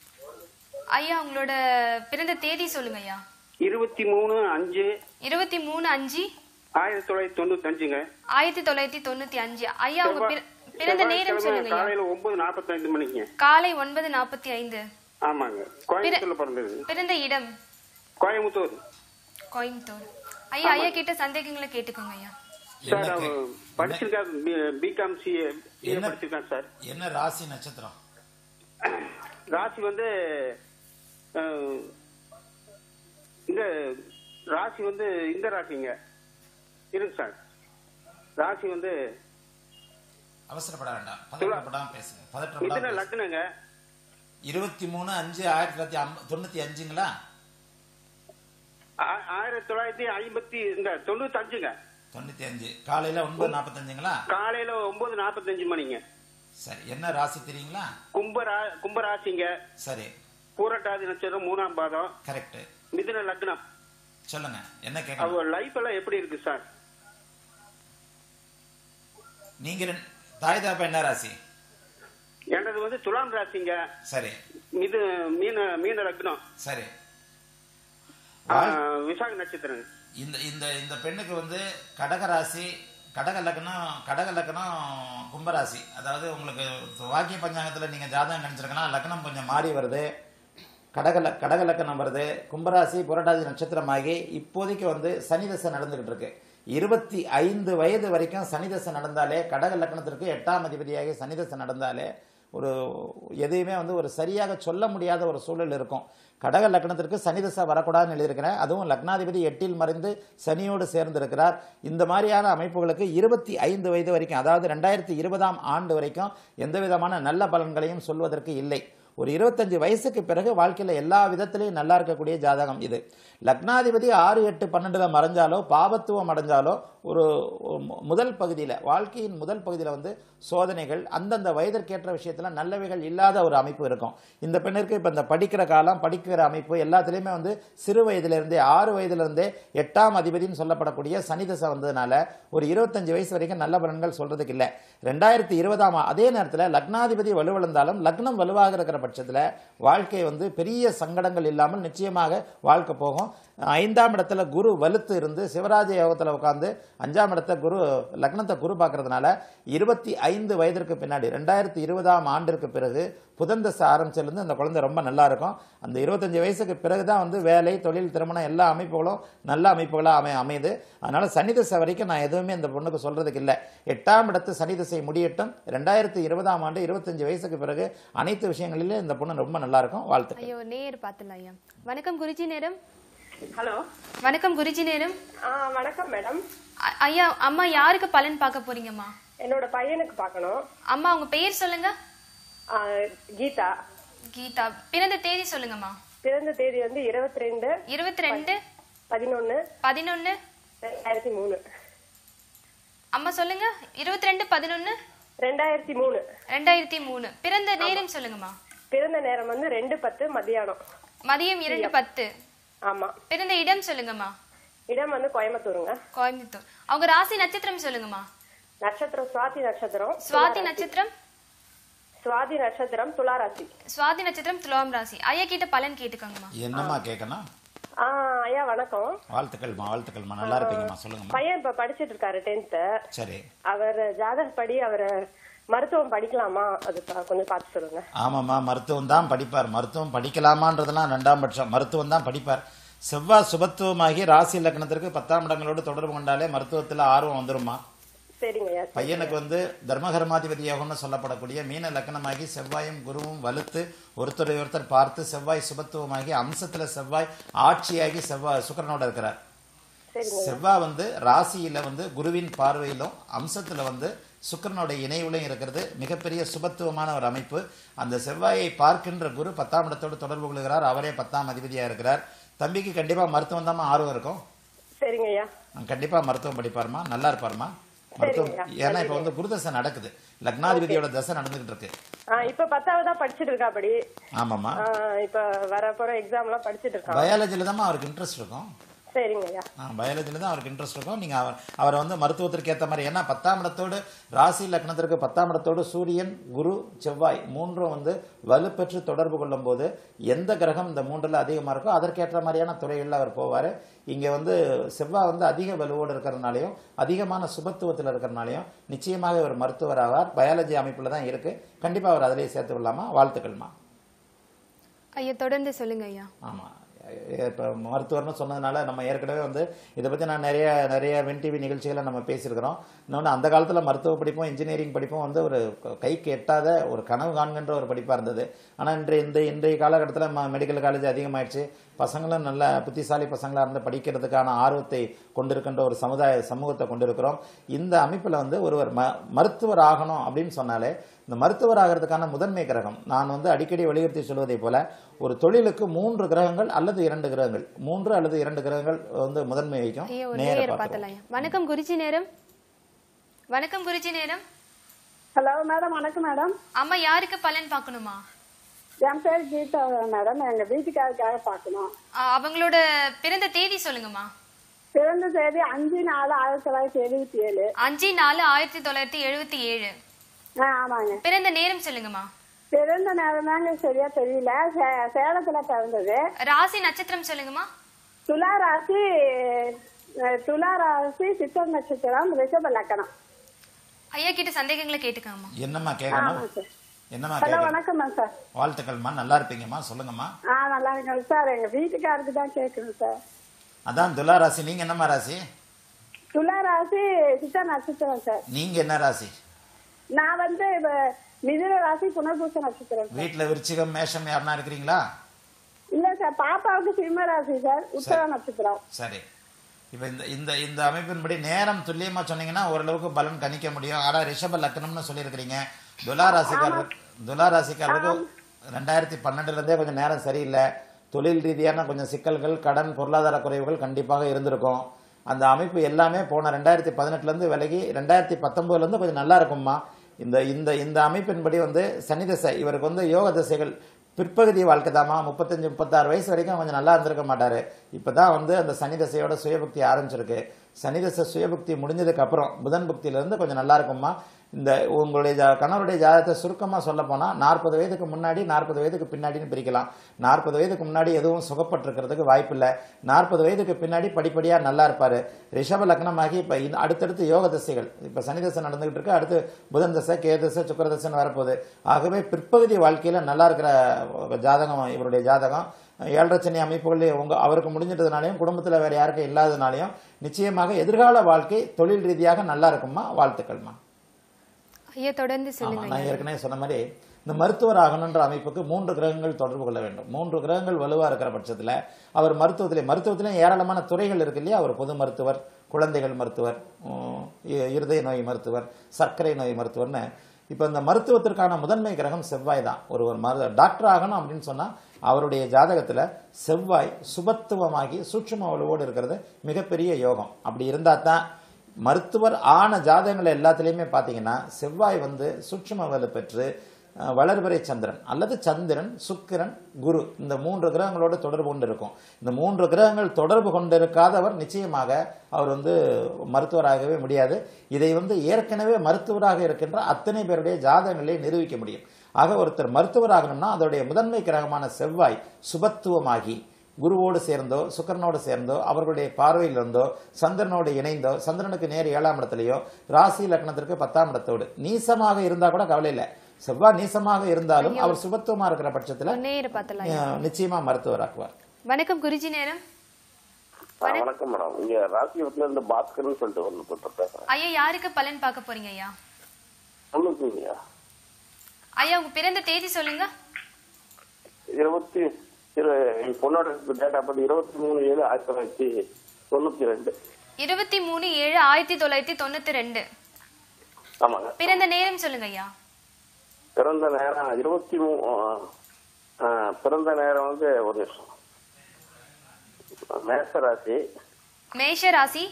ஐயா உங்களோட பிறந்த தேதி சொல்லுங்க ஐயா இருபத்தி மூணு அஞ்சு இருபத்தி மூணு அஞ்சு ஆயிரத்தி தொள்ளாயிரத்தி தொண்ணூத்தி அஞ்சுங்க ஆயிரத்தி தொள்ளாயிரத்தி தொண்ணூத்தி அஞ்சு ஐயா உங்க பிற- பிறந்த நேரம் சொல்லுங்க ஐயா காலையில ஒன்பது நாற்பத்தைந்து மணிக்கு காலை ஒன்பது நாற்பத்தி ஐந்து ஆமாங்க கோயம்புத்தூர்ல பிறந்தது பிறந்த இடம் கோயம்புத்தூர் கோயம்புத்தூர் ஐயா ஐயா கிட்ட சந்தேகங்களை கேட்டுக்கோங்க ஐயா சார் அவ படிச்சிருக்கா பிகாம் சிஏ என்ன? படிச்சிருக்கான் சார் என்ன ராசி நட்சத்திரம் ராசி வந்து அஹ், இந்த ராசி வந்து இந்த ராசிங்க இருக்கு சார் ராசி வந்து அவசரப்பட வேண்டாம் பதற்றப்படாம பேசுங்க பதற்றப்படாம மிதுன லக்னங்க இருபத்தி மூணு அஞ்சு ஆயிரத்தி தொள்ளாயிரத்தி தொண்ணூத்தி அஞ்சுங்களா ஆ- ஆயிரத்தி தொள்ளாயிரத்தி ஐம்பத்தி இந்த தொண்ணூத்தி அஞ்சுங்க தொண்ணூத்தி அஞ்சு காலையில ஒன்பது நாற்பத்தஞ்சுங்களா காலையில ஒன்பது நாற்பத்தஞ்சு மணிங்க சரி என்ன ராசி தெரியுங்களா கும்பரா கும்பராசிங்க சரி பூரட்டாதி நட்சத்திரம் மூணாம் பாதம் கரெக்ட் மிதுன லக்னம் சொல்லுங்க என்ன கேட்கணும் அவங்க லைஃப் எல்லாம் எப்படி இருக்கு சார் நீங்க ரெண்டு- தாய் தாப்பா என்ன ராசி எனது வந்து துலாம் ராசிங்க சரி மிது மீன மீன லக்னம் சரி ஆ, விசாக நட்சத்திரம் இந்த இந்த இந்த பெண்ணுக்கு வந்து கடக ராசி கடக லக்னம் கடக லக்னம் கும்பராசி அதாவது உங்களுக்கு வாக்கிய பஞ்சாங்கத்தில் நீங்கள் ஜாதகம் நினச்சிருக்கலாம் லக்னம் கொஞ்சம் மாறி வருது கடக ல- கடக லக்னம் வருது கும்பராசி புரட்டாதி நட்சத்திரமாகி இப்போதைக்கு வந்து சனி தசை நடந்துகிட்டு இருக்கு இருபத்தி ஐந்து வயது வரைக்கும் சனி தசை நடந்தாலே கடக லக்னத்திற்கு எட்டாம் அதிபதியாகி சனி தசை நடந்தாலே ஒரு எதையுமே வந்து ஒரு சரியாக சொல்ல முடியாத ஒரு சூழல் இருக்கும் கடக லக்னத்திற்கு சனி தசை வரக்கூடாதுன்னு எழுதியிருக்கிறேன் அதுவும் லக்னாதிபதி எட்டில் மறைந்து சனியோடு சேர்ந்திருக்கிறார் இந்த மாதிரியான அமைப்புகளுக்கு இருபத்தி ஐந்து வயது வரைக்கும் அதாவது ரெண்டாயிரத்தி இருபதாம் ஆண்டு வரைக்கும் எந்த விதமான நல்ல பலன்களையும் சொல்வதற்கு இல்லை ஒரு இருபத்தஞ்சு வயசுக்கு பிறகு வாழ்க்கையில் எல்லா விதத்திலையும் நல்லா இருக்கக்கூடிய ஜாதகம் இது லக்னாதிபதி ஆறு எட்டு பன்னெண்டுல மறைஞ்சாலோ பாபத்துவம் அடைஞ்சாலோ ஒரு ஒரு மு- முதல் பகுதியில் வாழ்க்கையின் முதல் பகுதியில் வந்து சோதனைகள் அந்தந்த வயதிற்கேற்ற விஷயத்தில் நல்லவைகள் இல்லாத ஒரு அமைப்பு இருக்கும் இந்த பெண்ணிற்கு இப்போ இந்த படிக்கிற காலம் படிக்கிற அமைப்பு எல்லாத்துலேயுமே வந்து சிறு வயதிலிருந்தே ஆறு வயதிலிருந்தே எட்டாம் அதிபதினு சொல்லப்படக்கூடிய சனி தசை வந்ததுனால ஒரு இருபத்தஞ்சு வயசு வரைக்கும் நல்ல பலன்கள் சொல்றதுக்கு இல்லை ரெண்டாயிரத்தி இருபதாம் ஆ- அதே நேரத்தில் லக்னாதிபதி வலுவிழந்தாலும் லக்னம் வலுவாக இருக்கிற பட்சத்தில் வாழ்க்கை வந்து பெரிய சங்கடங்கள் இல்லாமல் நிச்சயமாக வாழ்க்கை போகும் ஐந்தாம் இடத்துல குரு வலுத்து இருந்து சிவராஜ யோகத்தில் உட்காந்து அஞ்சாம் இடத்த குரு லக்னத்தை குரு பார்க்கறதுனால இருபத்தி ஐந்து வயதிற்கு பின்னாடி ரெண்டாயிரத்தி இருபதாம் ஆண்டிற்கு பிறகு புதன் தசை ஆரம்பிச்சிலிருந்து அந்த குழந்தை ரொம்ப நல்லா இருக்கும் அந்த இருபத்தஞ்சு வயசுக்கு பிறகு தான் வந்து வேலை தொழில் திருமணம் எல்லா அமைப்புகளும் நல்ல அமைப்புகளாக அமை அமையுது அதனால சனி தசை வரைக்கும் நான் எதுவுமே இந்த பொண்ணுக்கு சொல்றதுக்கு இல்லை எட்டாம் இடத்து சனி தசை முடியட்டும் ரெண்டாயிரத்தி இருபதாம் ஆண்டு இருபத்தஞ்சு வயசுக்கு பிறகு அனைத்து விஷயங்களிலும் இந்த பொண்ணு ரொம்ப நல்லா இருக்கும் வாழ்த்துக்கள் ஐயோ நேயர் பார்த்துலாம் ஐயா வணக்கம் குருஜி நேரம் ஹலோ வணக்கம் குருஜி நேரம் ஆ வணக்கம் மேடம் அ- ஐயா அம்மா யாருக்கு பலன் பார்க்க போறீங்கம்மா என்னோட பையனுக்கு பார்க்கணும் அம்மா உங்க பெயர் சொல்லுங்க ஆ, கீதா கீதா பிறந்த தேதி சொல்லுங்கம்மா பிறந்த தேதி வந்து இருபத்தி ரெண்டு இருபத்தி ரெண்டு பதினொன்னு பதினொன்னு ரெண்டாயிரத்தி மூணு அம்மா சொல்லுங்க இருபத்தி ரெண்டு பதினொன்னு ரெண்டாயிரத்தி மூணு ரெண்டாயிரத்தி மூணு பிறந்த நேரம் சொல்லுங்கம்மா பிறந்த நேரம் வந்து ரெண்டு பத்து மத்தியானம் மதியம் இரண்டு பத்து ஆமா பிறந்த இடம் சொல்லுங்கம்மா இடம் வந்து கோயம்புத்தூருங்க கோயம்புத்தூர் அவங்க ராசி நட்சத்திரம் சொல்லுங்கம்மா நட்சத்திரம் சுவாதி நட்சத்திரம் சுவாதி நட்சத்திரம் சுவாதி நட்சத்திரம் துளாராசி சுவாதி நட்சத்திரம் துலாம் ராசி ஐயா கிட்ட பலன் கேட்டுக்கோங்கம்மா என்னம்மா கேட்கணும் ஆ ஐயா வணக்கம் வாழ்த்துக்கள்மா வாழ்த்துக்கள்மா நல்லா இருப்பீங்கம்மா சொல்லுங்கம்மா பையன் இப்ப படிச்சிட்டு இருக்காரு டென்த்து சரி அவர் ஜாதகப்படி அவர் மருத்துவம் படிக்கலாமா அது பா- கொஞ்சம் பார்த்து சொல்லுங்க ஆமாம்மா மருத்துவம் தான் படிப்பார் மருத்துவம் படிக்கலாமான்றதெல்லாம் ரெண்டாம் பட்சம் மருத்துவம் தான் படிப்பார் செவ்வாய் சுபத்துவமாகி ராசி லக்னத்திற்கு பத்தாம் இடங்களோடு தொடர்பு கொண்டாலே மருத்துவத்தில் ஆர்வம் வந்துருமா சரிங்க ஐயா பையனுக்கு வந்து தர்மகர்மாதிபதி யோகம்னு சொல்லப்படக்கூடிய மீன லக்னமாகி செவ்வாயும் குருவும் வலுத்து ஒருத்தரை ஒருத்தர் பார்த்து செவ்வாய் சுபத்துவமாகி அம்சத்துல செவ்வாய் ஆட்சியாகி செவ்வாய் சுக்கரனோட இருக்கிறார் செவ்வாய் வந்து ராசியில வந்து குருவின் பார்வையிலும் அம்சத்துல வந்து சுக்கிரனோட இணைவுலையும் இருக்கிறது மிகப்பெரிய சுபத்துவமான ஒரு அமைப்பு அந்த செவ்வாயை பார்க்கின்ற குரு பத்தாம் இடத்தோடு தொடர்பு கொள்கிறார் அவரே பத்தாம் அதிபதியா இருக்கிறார் தம்பிக்கு கண்டிப்பா மருத்துவம் தான் ஆர்வம் இருக்கும் சரிங்க ஐயா கண்டிப்பா மருத்துவம் படிப்பாருமா நல்லா இருப்பாருமா மருத்துவம் ஏன்னா இப்ப வந்து குருதசை நடக்குது லக்னாதிபதியோட தசை நடந்துகிட்டு இருக்கு ஆ, இப்ப பத்தாவதா படிச்சிட்டு இருக்காப்படி ஆமாம்மா ஆ, இப்ப வர போற எக்ஸாம் எல்லாம் படிச்சிட்டு இருக்கான் பயாலஜில தான் அவருக்கு இன்ட்ரெஸ்ட் இருக்கும் சரிங்க ஐயா பயாலஜில தான் அவருக்கு இன்ட்ரெஸ்ட் இருக்கும் நீங்க அவர் அவரை வந்து மருத்துவத்திற்கு ஏத்த மாதிரி ஏன்னா பத்தாம் இடத்தோடு ராசி லக்னத்திற்கு பத்தாம் இடத்தோடு சூரியன் குரு செவ்வாய் மூன்றும் வந்து வலுப்பெற்று தொடர்பு கொள்ளும் போது எந்த கிரகம் இந்த மூன்றுல அதிகமா இருக்கோ அதற்கேற்ற மாதிரியான துறைகளில் அவர் போவார் இங்க வந்து செவ்வாய் வந்து அதிக வலுவோடு இருக்கிறதுனாலையும் அதிகமான சுபத்துவத்தில் இருக்கிறதுனாலையும் நிச்சயமாக இவர் மருத்துவர் ஆவார் பயாலஜி அமைப்புல தான் இருக்கு கண்டிப்பா அவர் அதிலேயே சேர்த்து விடலாமா வாழ்த்துக்கள்மா ஐயா தொடர்ந்து சொல்லுங்க ஐயா ஆமா இப்போ மருத்துவர்னு சொன்னதுனால நம்ம ஏற்கனவே வந்து இதை பற்றி நான் நிறைய நிறைய வென் டிவி நிகழ்ச்சிகளை நம்ம பேசியிருக்கிறோம் இன்னொன்று அந்த காலத்தில் மருத்துவ படிப்பும் இன்ஜினியரிங் படிப்பும் வந்து ஒரு க- கைக்கு எட்டாத ஒரு கனவு காண்கின்ற ஒரு படிப்பாக இருந்தது ஆனால் இன்றைய இந்த இன்றைய காலகட்டத்தில் மெடிக்கல் காலேஜ் அதிகமாயிடுச்சு பசங்களும் நல்ல புத்திசாலி பசங்களாக இருந்து படிக்கிறதுக்கான ஆர்வத்தை கொண்டிருக்கின்ற ஒரு சமுதாய சமூகத்தை கொண்டிருக்கிறோம் இந்த அமைப்பில் வந்து ஒருவர் ம மருத்துவர் ஆகணும் அப்படின்னு சொன்னாலே இந்த மருத்துவர் ஆகிறதுக்கான முதன்மை கிரகம் நான் வந்து அடிக்கடி வலியுறுத்தி சொல்வதை போல ஒரு தொழிலுக்கு மூன்று கிரகங்கள் அல்லது இரண்டு கிரகங்கள் மூன்று அல்லது இரண்டு கிரகங்கள் வந்து முதன்மை வைக்கும் ஐயா ஒரு நேர நேயர் பார்த்துருவோம் பார்த்தலாம் ஐயா வணக்கம் குருஜி நேரம் வணக்கம் குருஜி நேரம் ஹலோ மேடம் வணக்கம் மேடம் அம்மா யாருக்கு பலன் பார்க்கணுமா என் பேர் கீதா மேடம் எங்க வீட்டுக்காரருக்காக பார்க்கணும் ஆ, அவங்களோட பிறந்த தேதி சொல்லுங்கம்மா பிறந்த தேதி அஞ்சு நாலு ஆயிரத்தி தொள்ளாயிரத்தி எழுபத்தி ஏழு அஞ்சு நாலு ஆயிரத்தி தொள்ளாயிரத்தி எழுபத்தி ஏழு ஆ ஆமாங்க பிறந்த நேரம் சொல்லுங்கம்மா பிறந்த நேரம் தாங்க சரியா தெரியல சே- சேலத்துல பிறந்தது ராசி நட்சத்திரம் சொல்லுங்கம்மா துலா ராசி அஹ், துலா ராசி சித்தர் நட்சத்திரம் ரிஷப லக்கணம் ஐயா கிட்ட சந்தேகங்களை கேட்டுக்கோங்கம்மா என்னம்மா கேட்கணும் ஆமாம் சார் என்னம்மா ஹலோ கேட்கணும் வணக்கம்மா சார் வாழ்த்துக்கள்மா நல்லா இருப்பீங்கம்மா சொல்லுங்கம்மா ஆ நல்லா இருக்கேன் சார் எங்க வீட்டுக்காருக்கு தான் கேட்கணும் சார் அதான் துலா ராசி நீங்க என்னம்மா ராசி துலா ராசி சித்தர் நட்சத்திரம் சார் நீங்க என்ன ராசி நான் வந்து வ- மிதுன ராசி புனர்பூச நட்சத்திரம் சார். வீட்டுல விருச்சிகம் மேஷம் யாருன்னா இருக்கிறீங்களா இல்ல சார் பாப்பாவுக்கு சிம்ம ராசி சார் உத்தர நட்சத்திரம் சரி இப்போ இந்த இந்த இந்த அமைப்பின்படி நேரம் துல்லியமா சொன்னீங்கன்னா ஓரளவுக்கு பலன் கணிக்க முடியும் ஆனா ரிஷப லக்னம்னு சொல்லியிருக்கிறீங்க துலா ராசிக்காரர் துலா ராசிக்காரருக்கு ரெண்டாயிரத்தி பன்னெண்டுல இருந்தே கொஞ்சம் நேரம் சரியில்லை தொழில் ரீதியான கொஞ்சம் சிக்கல்கள் கடன் பொருளாதார குறைவுகள் கண்டிப்பாக இருந்திருக்கும் அந்த அமைப்பு எல்லாமே போன ரெண்டாயிரத்தி பதினெட்டுல இருந்து விலகி ரெண்டாயிரத்தி பத்தொன்பதுல இருந்து கொஞ்சம் நல்லா இருக்கும்மா இந்த இந்த இந்த அமைப்பின்படி வந்து சனி தசை இவருக்கு வந்து யோக தசைகள் பிற்பகுதி வாழ்க்கை தாமா முப்பத்தஞ்சு முப்பத்தாறு வயசு வரைக்கும் கொஞ்சம் நல்லா இருந்திருக்க மாட்டாரு இப்பதான் வந்து அந்த சனி தசையோட சுயபக்தி ஆரம்பிச்சிருக்கு சனி தசை சுயபக்தி முடிஞ்சதுக்கு அப்புறம் புதன் பக்தியில இருந்து கொஞ்சம் நல்லா இருக்கும்மா இந்த உங்களுடைய ஜா- கணவருடைய ஜாதகத்தை சுருக்கமா சொல்ல போனா நாற்பது வயதுக்கு முன்னாடி நாற்பது வயதுக்கு பின்னாடின்னு பிரிக்கலாம் நாற்பது வயதுக்கு முன்னாடி எதுவும் சுகப்பட்டிருக்கிறதுக்கு வாய்ப்பில்லை நாற்பது வயதுக்கு பின்னாடி படிப்படியா நல்லா இருப்பாரு ரிஷப லக்னமாகி இப்ப இந்த- அடுத்தடுத்து யோக தசைகள் இப்ப சனி தசை நடந்துகிட்டு இருக்கு அடுத்து புதன் தசை கே தசை சுக்கர தசைன்னு வரப்போகுது ஆகவே பிற்பகுதி வாழ்க்கையில நல்லா இருக்கிற ஜாதகம் இவருடைய ஜாதகம் ஏழரை சனி அமைப்புகள் உங்க அவருக்கு முடிஞ்சிட்டதுனாலையும் குடும்பத்துல வேற யாருக்கும் இல்லாதனாலையும் நிச்சயமாக எதிர்கால வாழ்க்கை தொழில் ரீதியாக நல்லா இருக்குமா வாழ்த்துக்கள்மா ஐயா தொடர்ந்து ஆமா சொல்லுங்க நான் ஏற்கனவே சொன்ன மாதிரி இந்த மருத்துவர் ஆகணுன்ற அமைப்புக்கு மூன்று கிரகங்கள் தொடர்பு கொள்ள வேண்டும் மூன்று கிரகங்கள் வலுவா இருக்கிற பட்சத்துல அவர் மருத்துவத்திலே மருத்துவத்திலே ஏராளமான துறைகள் இருக்கு இல்லையா அவர் பொது மருத்துவர் குழந்தைகள் மருத்துவர் உம், இ- இருதய நோய் மருத்துவர் சர்க்கரை நோய் மருத்துவர்னு இப்போ இந்த மருத்துவத்திற்கான முதன்மை கிரகம் செவ்வாய் தான் ஒரு ஒரு மரு டாக்டர் ஆகணும் அப்படின்னு சொன்னா அவருடைய ஜாதகத்துல செவ்வாய் சுபத்துவமாகி சூட்சும வலுவோடு இருக்கிறது மிகப்பெரிய யோகம் அப்படி இருந்தா தான் மருத்துவர் ஆன ஜாதகங்கள் எல்லாத்துலேயுமே பார்த்தீங்கன்னா செவ்வாய் வந்து சூட்சும வலு பெற்று அஹ், வளர்பிறை சந்திரன் அல்லது சந்திரன் சுக்கிரன் குரு இந்த மூன்று கிரகங்களோடு தொடர்பு கொண்டு இருக்கும் இந்த மூன்று கிரகங்கள் தொடர்பு கொண்டிருக்காதவர் நிச்சயமாக அவர் வந்து மருத்துவராகவே முடியாது இதை வந்து ஏற்கனவே மருத்துவராக இருக்கின்ற அத்தனை பேருடைய ஜாதகங்களே நிரூபிக்க முடியும் ஆக ஒருத்தர் மருத்துவராகணும்னா அதோடைய முதன்மை கிரகமான செவ்வாய் சுபத்துவமாகி குருவோடு சேர்ந்தோ சுக்கரனோடு சேர்ந்தோ அவர்களுடைய பார்வையில் இருந்தோ சந்திரனோடு இணைந்தோ சந்திரனுக்கு நேர் ஏழாம் இடத்துலயோ ராசி லக்னத்திற்கு பத்தாம் இடத்தோடு நீசமாக இருந்தா கூட கவலை இல்லை செவ்வாய் நீசமாக இருந்தாலும் அவர் சுபத்துவமா இருக்கிற பட்சத்துல நேர பார்த்தலாம் அஹ், நிச்சயமா மருத்துவராக்குவார் வணக்கம் குருஜி நேரம் ஆ, வணக்கம் மேடம் இங்க ராசிபுரத்துல இருந்து பாஸ்கர்னு சொல்லிட்டு ஒண்ணு போட்டு பேசுறேன் ஐயா யாருக்கு பலன் பார்க்க போறீங்க ஐயா சொல்லுங்க ஐயா உங்க பிறந்த தேதி சொல்லுங்க இருபத்தி இரு என் பொண்ணோட டேட்டா பத்தி இருபத்தி மூணு ஏழு ஆயிரத்தி தொள்ளாயிரத்தி தொண்ணூத்தி ரெண்டு இருபத்தி மூணு ஏழு ஆயிரத்தி தொள்ளாயிரத்தி தொண்ணூத்தி ரெண்டு ஆமாங்க பிறந்த நேரம் சொல்லுங்க ஐயா பிறந்த நேரம் இருபத்தி மூ ஆ, பிறந்த நேரம் வந்து ஒரு நிமிஷம் மேச ராசி மேஷ ராசி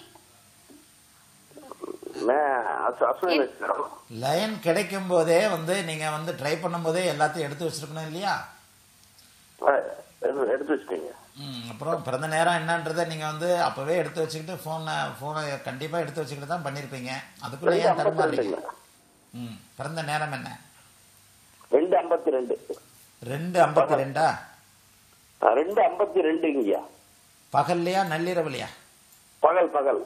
மே அஸ்- அஸ்வினி நட்சத்திரம் லைன் கிடைக்கும் போதே வந்து நீங்க வந்து ட்ரை பண்ணும்போதே எல்லாத்தையும் எடுத்து வச்சிருக்கணும் இல்லையா ஆ, எடுத்து எடுத்து வச்சுக்கோங்க ம், அப்புறம் பிறந்த நேரம் என்னன்றதை நீங்க வந்து அப்பவே எடுத்து வச்சுக்கிட்டு போனை போனை கண்டிப்பா எடுத்து வச்சுக்கிட்டு தான் பண்ணிருப்பீங்க அதுக்குள்ள ரெண்டு ஏன் ஐம்பத்தி தடுமாறீங்க ரெண்டுங்க ம் பிறந்த நேரம் என்ன ரெண்டு ஐம்பத்தி ரெண்டு ரெண்டு ஐம்பத்தி ரெண்டா ஆ, ரெண்டு ஐம்பத்தி ரெண்டுங்கய்யா பகல்லையா நள்ளிரவுலையா பகல் பகல்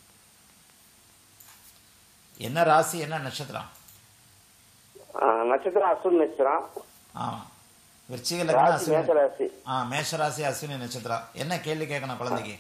என்ன ராசி என்ன நட்சத்திரம் ஆ, நட்சத்திரம் அஸ்வினி நட்சத்திரம் ஆமா விருச்சிக லக்னம் ராசி அஸ்வினி மேச ராசி ஆ மேஷராசி அஸ்வினி நட்சத்திரம் என்ன கேள்வி கேட்கணும் குழந்தைக்கு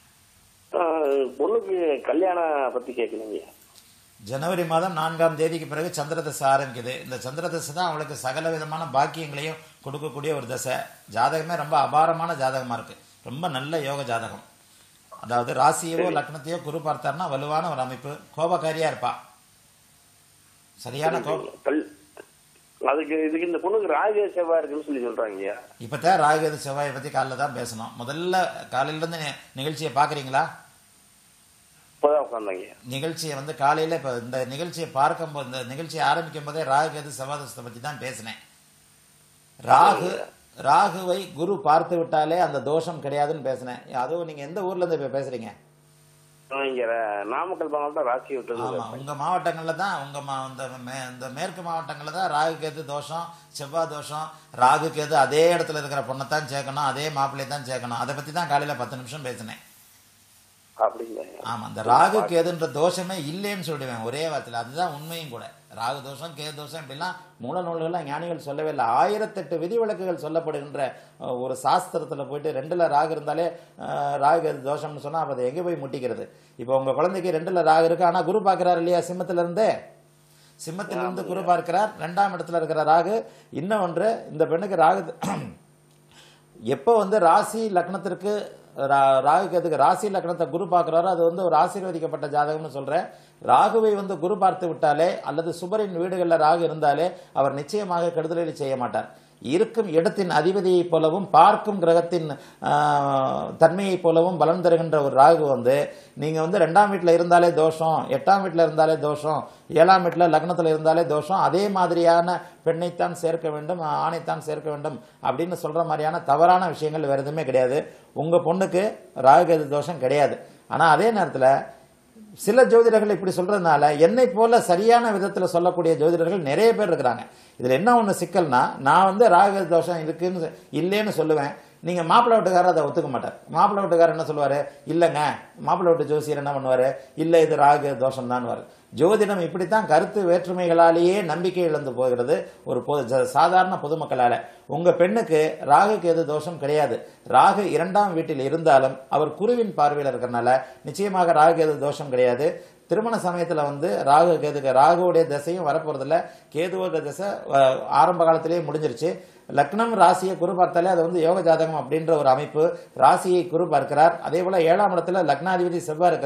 ஆஹ் பொண்ணுக்கு கல்யாணம் பத்தி கேட்கணுங்க ஜனவரி மாதம் நான்காம் தேதிக்கு பிறகு சந்திர தசை ஆரம்பிக்குது இந்த சந்திர தசை தான் அவளுக்கு சகல விதமான பாக்கியங்களையும் கொடுக்கக்கூடிய ஒரு தசை ஜாதகமே ரொம்ப அபாரமான ஜாதகமா இருக்கு ரொம்ப நல்ல யோக ஜாதகம் அதாவது ராசியவோ லக்னத்தையோ குரு பார்த்தாருன்னா வலுவான ஒரு அமைப்பு கோபக்காரியா இருப்பா சரியான கோபம் கல் அதுக்கு இதுக்கு இந்த பொண்ணுக்கு ராஜ செவ்வா இருக்குன்னு சொல்லி சொல்றாங்க இப்பதான் ராகுகேது செவ்வாயை பத்தி காலைல தான் பேசணும் முதல்ல காலையில இருந்து நி- நிகழ்ச்சியை பாக்குறீங்களா இப்பதான் உட்காந்தாங்க நிகழ்ச்சியை வந்து காலையில இப்ப இந்த நிகழ்ச்சியை பார்க்கும்போது இந்த நிகழ்ச்சியை ஆரம்பிக்கும் போதே ராகுகேது செவ்வாதசத்தை பத்தி தான் பேசினேன் ராகு ராகுவை குரு பார்த்து விட்டாலே அந்த தோஷம் கிடையாதுன்னு பேசினேன் அதுவும் நீங்க எந்த ஊர்ல இருந்து இப்ப பேசுறீங்க இங்க ர- நாமக்கல் பக்கம் தான் ராசி விட்டது ஆமா உங்க மாவட்டங்கள்ல தான் உங்க மா- இந்த மே- இந்த மேற்கு மாவட்டங்கள்ல தான் ராகு கேது தோஷம் செவ்வாய் தோஷம் ராகு கேது அதே இடத்துல இருக்கிற பொண்ணை தான் சேர்க்கணும் அதே மாப்பிள்ளையை தான் சேர்க்கணும் அதை பத்தி தான் காலையில பத்து நிமிஷம் பேசினேன் அப்படிங்க ஆமா இந்த ராகு கேதுன்ற தோஷமே இல்லைன்னு சொல்லிடுவேன் ஒரே வார்த்தையில அதுதான் உண்மையும் கூட ராகு தோஷம் கேது தோஷம் இப்படிலாம் மூல நூல்கள்லாம் ஞானிகள் சொல்லவே இல்லை ஆயிரத்தெட்டு விதிவிலக்குகள் சொல்லப்படுகின்ற அஹ், ஒரு சாஸ்திரத்துல போயிட்டு ரெண்டுல ராகு இருந்தாலே அஹ், ராகு கேது தோஷம்னு சொன்னா அப்ப அதை எங்க போய் முட்டிக்கிறது இப்போ உங்க குழந்தைக்கு ரெண்டுல ராகு இருக்கு ஆனா குரு பார்க்கறாரு இல்லையா சிம்மத்துல இருந்தே சிம்மத்திலிருந்து குரு பார்க்கிறார் ரெண்டாம் இடத்துல இருக்கிற ராகு இன்னொன்று இந்த பெண்ணுக்கு ராகு எப்போ வந்து ராசி லக்னத்திற்கு ரா- ராகு கேதுக்கு ராசி லக்னத்தை குரு பார்க்குறாரோ அது வந்து ஒரு ஆசீர்வதிக்கப்பட்ட ஜாதகம்னு சொல்றேன் ராகுவை வந்து குரு பார்த்து விட்டாலே அல்லது சுபரின் வீடுகளில் ராகு இருந்தாலே அவர் நிச்சயமாக கெடுதலை செய்ய மாட்டார் இருக்கும் இடத்தின் அதிபதியைப் போலவும் பார்க்கும் கிரகத்தின் ஆஹ், தன்மையைப் போலவும் பலன் தருகின்ற ஒரு ராகு வந்து நீங்க வந்து ரெண்டாம் வீட்டில் இருந்தாலே தோஷம் எட்டாம் வீட்டில் இருந்தாலே தோஷம் ஏழாம் வீட்டில் லக்னத்தில் இருந்தாலே தோஷம் அதே மாதிரியான பெண்ணைத்தான் சேர்க்க வேண்டும் ஆணைத்தான் சேர்க்க வேண்டும் அப்படின்னு சொல்ற மாதிரியான தவறான விஷயங்கள் வேற எதுவுமே கிடையாது உங்க பொண்ணுக்கு ராகுகேது தோஷம் கிடையாது ஆனா அதே நேரத்தில் சில ஜோதிடர்கள் இப்படி சொல்றதுனால என்னை போல சரியான விதத்துல சொல்லக்கூடிய ஜோதிடர்கள் நிறைய பேர் இருக்கிறாங்க இதுல என்ன ஒண்ணு சிக்கல்னா நான் வந்து ராகு தோஷம் இருக்குன்னு சொ- இல்லைன்னு சொல்லுவேன் நீங்க மாப்பிள்ளை வீட்டுக்காரர் அதை ஒத்துக்க மாட்டார் மாப்பிள்ளை வீட்டுக்காரர் என்ன சொல்லுவாரு இல்லைங்க மாப்பிள்ளை வீட்டு ஜோசியர் என்ன பண்ணுவாரு இல்ல இது ராகு தோஷம் தான் ஜோதிடம் இப்படித்தான் கருத்து வேற்றுமைகளாலேயே நம்பிக்கை இழந்து போகிறது ஒரு பொது ஜ- சாதாரண பொதுமக்களால உங்க பெண்ணுக்கு ராகு கேது தோஷம் கிடையாது ராகு இரண்டாம் வீட்டில் இருந்தாலும் அவர் குருவின் பார்வையில் இருக்கிறனால நிச்சயமாக ராகு கேது தோஷம் கிடையாது திருமண சமயத்துல வந்து ராகு கேதுக்கு ராகுவுடைய திசையும் வரப்போறதில்ல கேதுவோட திசை அஹ், ஆரம்ப காலத்திலேயே முடிஞ்சிருச்சு லக்னம் ராசியை குரு பார்த்தாலே அது வந்து யோக ஜாதகம் அப்படின்ற ஒரு அமைப்பு ராசியை குரு பார்க்கிறார் அதே போல ஏழாம் இடத்துல லக்னாதிபதி செவ்வாய் இருக்கிறார்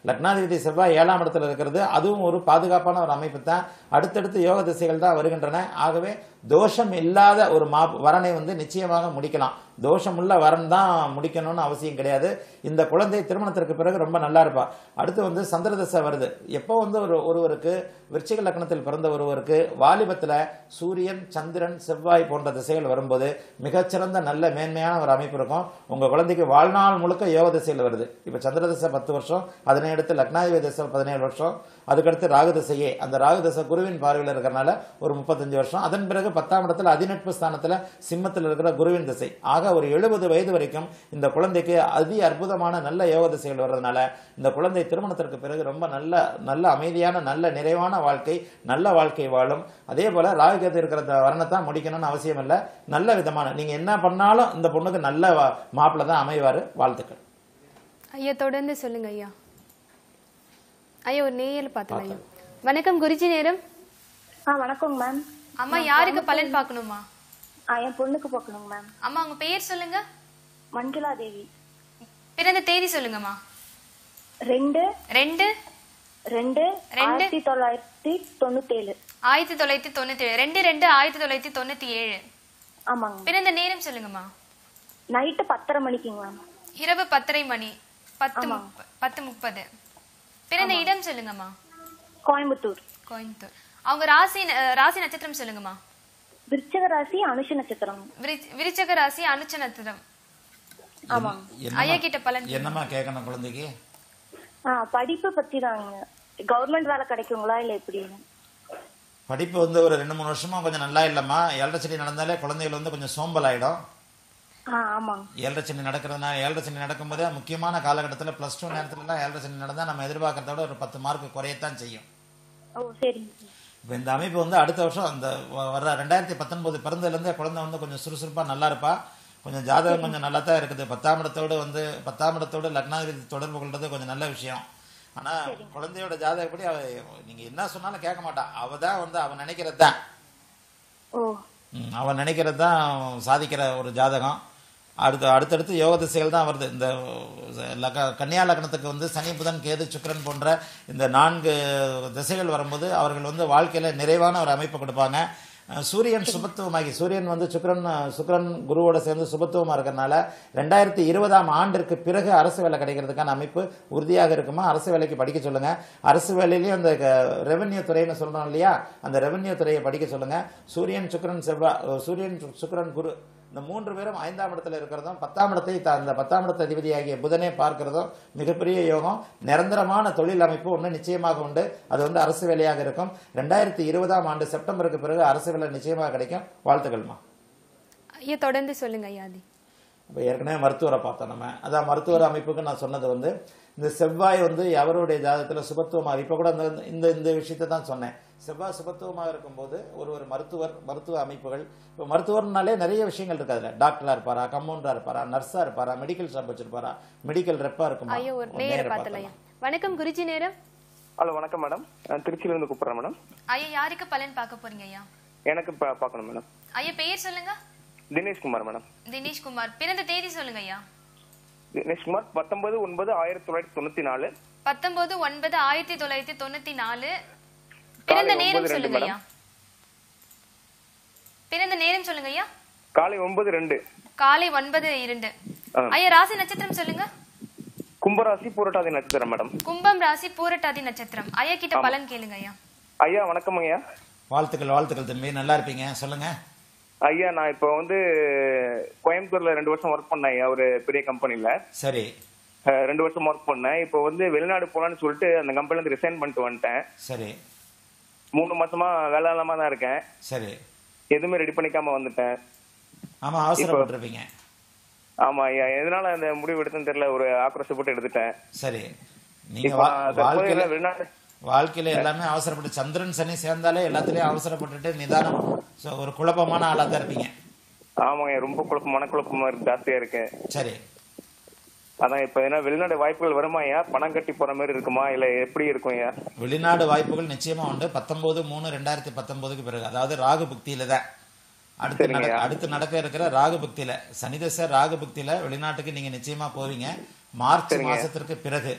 லக்னாதிபதி செவ்வாய் ஏழாம் இடத்துல இருக்கிறது அதுவும் ஒரு பாதுகாப்பான ஒரு அமைப்பு தான் அடுத்தடுத்து யோக திசைகள் தான் வருகின்றன ஆகவே தோஷம் இல்லாத ஒரு மா வரனை வந்து நிச்சயமாக முடிக்கலாம் தோஷமுள்ள வரன் தான் முடிக்கணும்னு அவசியம் கிடையாது இந்த குழந்தை திருமணத்திற்கு பிறகு ரொம்ப நல்லா இருப்பா அடுத்து வந்து சந்திரதசை வருது எப்போ வந்து ஒரு ஒருவருக்கு விருச்சிக லக்னத்தில் பிறந்த ஒருவருக்கு வாலிபத்தில் சூரியன் சந்திரன் செவ்வாய் போன்ற திசைகள் வரும்போது மிகச்சிறந்த நல்ல மேன்மையான ஒரு அமைப்பு இருக்கும் உங்க குழந்தைக்கு வாழ்நாள் முழுக்க யோக திசையில் வருது இப்போ சந்திர திசை பத்து வருஷம் அதனை அடுத்து லக்னாதிபதி திசை பதினேழு வருஷம் அதுக்கடுத்து ராகு திசையே அந்த ராகு திசை குருவின் பார்வையில் இருக்கிறனால ஒரு முப்பத்தஞ்சு வருஷம் அதன் பிறகு பத்தாம் இடத்துல அதிநட்பு ஸ்தானத்துல சிம்மத்தில் இருக்கிற குருவின் திசை ஆக ஒரு எழுபது வயது வரைக்கும் இந்த குழந்தைக்கு அதி அற்புதமான நல்ல யோக திசைகள் வர்றதுனால இந்த குழந்தை திருமணத்திற்கு பிறகு ரொம்ப நல்ல நல்ல அமைதியான நல்ல நிறைவான வாழ்க்கை நல்ல வாழ்க்கை வாழும் அதே போல ராகுகேது இருக்கிற இந்த வர்ணத்தான் முடிக்கணும்னு அவசியம் இல்லை நல்ல விதமான நீங்க என்ன பண்ணாலும் இந்த பொண்ணுக்கு நல்ல மாப்பிள்ளை தான் அமைவாரு வாழ்த்துக்கள் ஐயா தொடர்ந்து சொல்லுங்க ஐயா ஐயா ஒரு நேயல் பார்த்தலாம் ஐயா வணக்கம் குருஜி நேரம் ஆ வணக்கம் மேம் அம்மா யாருக்கு பலன் பார்க்கணுமா ஆ என் பொண்ணுக்கு பார்க்கணுங்க மேம் அம்மா உங்க பெயர் சொல்லுங்க மஞ்சுளா தேவி பிறந்த தேதி சொல்லுங்கம்மா ரெண்டு ரெண்டு ரெண்டு ஆயிரத்தி தொள்ளாயிரத்தி தொண்ணூத்தேழு ஆயிரத்தி தொள்ளாயிரத்தி தொண்ணூத்தி ஏழு ரெண்டு ரெண்டு ஆயிரத்தி தொள்ளாயிரத்தி தொண்ணூத்தி ஏழு ஆமாங்க பிறந்த நேரம் சொல்லுங்கம்மா நைட்டு பத்தரை மணிக்குங்க மேம் இரவு பத்தரை மணி பத்து முப்ப- பத்து முப்பது பிறந்த இடம் சொல்லுங்கம்மா கோயம்புத்தூர் கோயம்புத்தூர் அவங்க ராசி அஹ், ராசி நட்சத்திரம் சொல்லுங்கம்மா விருச்சிக ராசி அனுஷ நட்சத்திரம் விருச்ச- விருச்சக ராசி அனுச்ச நட்சத்திரம் ஆமாங்க ஐயா கிட்ட பலன் என்னம்மா கேட்கணும் குழந்தைக்கு ஆ படிப்பு பத்தி தாங்க கவர்மெண்ட் வேலை கிடைக்குங்களா இல்ல எப்படி படிப்பு வந்து ஒரு ரெண்டு மூணு வருஷமா கொஞ்சம் நல்லா இல்லைம்மா ஏழரை சனி நடந்தாலே குழந்தைகள் வந்து கொஞ்சம் சோம்பல் ஆயிடும் ஆ ஆமாங்க ஏழரை சனி நடக்கிறதுனால ஏழரை சனி நடக்கும்போதே முக்கியமான காலகட்டத்தில் ப்ளஸ் டூ நேரத்துலலாம் ஏழரை சனி நடந்தால் நம்ம எதிர்பார்க்கறத விட ஒரு பத்து மார்க் குறையத்தான் செய்யும் ஓ சரிங்க இப்போ இந்த அமைப்பு வந்து அடுத்த வருஷம் அந்த வ- வர்ற ரெண்டாயிரத்தி பத்தொன்பது பிறந்ததுலேருந்தே குழந்தை வந்து கொஞ்சம் சுறுசுறுப்பாக நல்லா இருப்பா கொஞ்சம் ஜாதகம் கொஞ்சம் நல்லா தான் இருக்குது பத்தாம் இடத்தோடு வந்து பத்தாம் இடத்தோடு லக்னாதிபதி தொடர்பு கொள்றது கொஞ்சம் நல்ல விஷயம் ஆனால் குழந்தையோட ஜாதகப்படி அவ நீங்கள் என்ன சொன்னாலும் கேட்க மாட்டா அவ தான் வந்து அவன் நினைக்கிறது தான் ஓ ம், அவன் நினைக்கிறது தான் சாதிக்கிற ஒரு ஜாதகம் அடுத்து அடுத்தடுத்து யோக திசைகள் தான் வருது இந்த லக கன்னியா லக்னத்துக்கு வந்து சனி புதன் கேது சுக்கிரன் போன்ற இந்த நான்கு திசைகள் வரும்போது அவர்கள் வந்து வாழ்க்கையில நிறைவான ஒரு அமைப்பு கொடுப்பாங்க அஹ் சூரியன் சுபத்துவமாகி சூரியன் வந்து சுக்கிரன் சுக்கிரன் குருவோட சேர்ந்து சுபத்துவமா இருக்கறனால ரெண்டாயிரத்தி இருபதாம் ஆண்டிற்கு பிறகு அரசு வேலை கிடைக்கிறதுக்கான அமைப்பு உறுதியாக இருக்குமா அரசு வேலைக்கு படிக்க சொல்லுங்க அரசு வேலையிலேயும் அந்த ரெவென்யூ துறைன்னு சொல்றோம் இல்லையா அந்த ரெவென்யூ துறையை படிக்க சொல்லுங்க சூரியன் சுக்கிரன் செவ்வாய் அஹ் சூரியன் சு- சுக்கிரன் குரு இந்த மூன்று பேரும் ஐந்தாம் இடத்துல இருக்கிறதும் பத்தாம் இடத்தை த- அந்த பத்தாம் இடத்த அதிபதியாகிய புதனை பார்க்கிறதும் மிகப்பெரிய யோகம் நிரந்தரமான தொழில் அமைப்பு ஒன்று நிச்சயமாக உண்டு அது வந்து அரசு வேலையாக இருக்கும் ரெண்டாயிரத்தி இருபதாம் ஆண்டு செப்டம்பருக்கு பிறகு அரசு வேலை நிச்சயமாக கிடைக்கும் வாழ்த்துக்கள்மா ஐயா தொடர்ந்து சொல்லுங்க ஐயா அது இப்போ ஏற்கனவே மருத்துவரை பார்த்தோம் நம்ம அதான் மருத்துவர் அமைப்புக்கு நான் சொன்னது வந்து இந்த செவ்வாய் வந்து எவருடைய ஜாதகத்தில் சுபத்துவமாக இப்போ கூட இந்த இந்த இந்த விஷயத்தை தான் சொன்னேன் செவ்வாய் சுபத்துவமாக இருக்கும்போது ஒரு ஒரு மருத்துவர் மருத்துவ அமைப்புகள் இப்போ மருத்துவர்னாலே நிறைய விஷயங்கள் இருக்கு அதில் டாக்டராக இருப்பாரா கம்பவுண்டராக இருப்பாரா நர்ஸாக இருப்பாரா மெடிக்கல் ஷாப் வச்சிருப்பாரா மெடிக்கல் ரெப்பாக இருக்குமா ஐயா ஒரு ஒரு நேர நேர பார்த்தலாம் ஐயா வணக்கம் குருஜி நேரம் ஹலோ வணக்கம் மேடம் நான் திருச்சியில இருந்து கூப்பிடுறேன் மேடம் ஐயா யாருக்கு பலன் பார்க்க போறீங்க ஐயா எனக்கு பா- பார்க்கணும் மேடம் ஐயா பெயர் சொல்லுங்க தினேஷ்குமார் மேடம் தினேஷ்குமார் பிறந்த தேதி சொல்லுங்க ஐயா தினேஷ்குமார் பத்தொன்பது ஒன்பது ஆயிரத்தி தொள்ளாயிரத்தி தொண்ணூத்தி நாலு பத்தொன்பது ஒன்பது ஆயிரத்தி தொள்ளாயிரத்தி தொண்ணூத்தி நாலு பிறந்த காலை நேரம் ஒன்பது ரெண்டு சொல்லுங்க ஐயா பிறந்த நேரம் சொல்லுங்க ஐயா காலை ஒன்பது ரெண்டு காலை ஒன்பது இரண்டு ஆ. ஐயா ராசி நட்சத்திரம் சொல்லுங்க கும்பராசி பூரட்டாதி நட்சத்திரம் மேடம் கும்பம் ராசி பூரட்டாதி நட்சத்திரம் ஐயா கிட்ட பலன் கேளுங்க ஐயா ஐயா வணக்கம் ஐயா வாழ்த்துக்கள் வாழ்த்துக்கள் தம்பி நல்லா இருப்பீங்க சொல்லுங்க ஐயா நான் இப்போ வந்து கோயம்புத்தூர்ல ரெண்டு வருஷம் ஒர்க் பண்ணேன் ஐயா ஒரு பெரிய கம்பெனில சரி ரெண்டு வருஷம் ஒர்க் பண்ணேன் இப்போ வந்து வெளிநாடு போலான்னு சொல்லிட்டு அந்த கம்பெனில இருந்து ரிசைன் பண்ணிட்டு வந்துட்டேன் சரி மூணு மாசமா வேலை இல்லாம தான் இருக்கேன் சரி எதுவுமே ரெடி பண்ணிக்காம வந்துட்டேன் ஆமா அவசரப்பட்டிருப்பீங்க ஆமா ஐயா எதனால அந்த முடிவு எடுத்தேன்னு தெரியல ஒரு ஆக்ரோஷப்பட்டு எடுத்துட்டேன் சரி நீங்க இப்போ வா- நான் தற்போது வாழ்க்கையில எல்லாம் வெளிநாடு வாழ்க்கையில எல்லாமே அவசரப்பட்டு சந்திரன் சனி சேர்ந்தாலே எல்லாத்துலயும் அவசரப்பட்டுட்டு நிதானம் so ஒரு குழப்பமான ஆளா தான் இருப்பீங்க ஆமாங்க ரொம்ப குழப்பம் மனக்குழப்பமா இருக்கு ஜாஸ்தியா இருக்கு சரி அதான் இப்ப என்ன வெளிநாடு வாய்ப்புகள் வருமா ஐயா பணம் கட்டி போற மாதிரி இருக்குமா இல்ல எப்படி இருக்கும் ஐயா வெளிநாடு வாய்ப்புகள் நிச்சயமா உண்டு பத்தொன்பது மூணு ரெண்டாயிரத்தி பத்தொன்பதுக்கு பிறகு அதாவது ராகு புக்தியில தான் அடுத்து சரிங்க. நட- அடுத்து நடக்க இருக்கிற ராகு புக்தியில சனிதச ராகு புக்தியில வெளிநாட்டுக்கு நீங்க நிச்சயமா போவீங்க மார்ச் மாசத்திற்கு பிறகு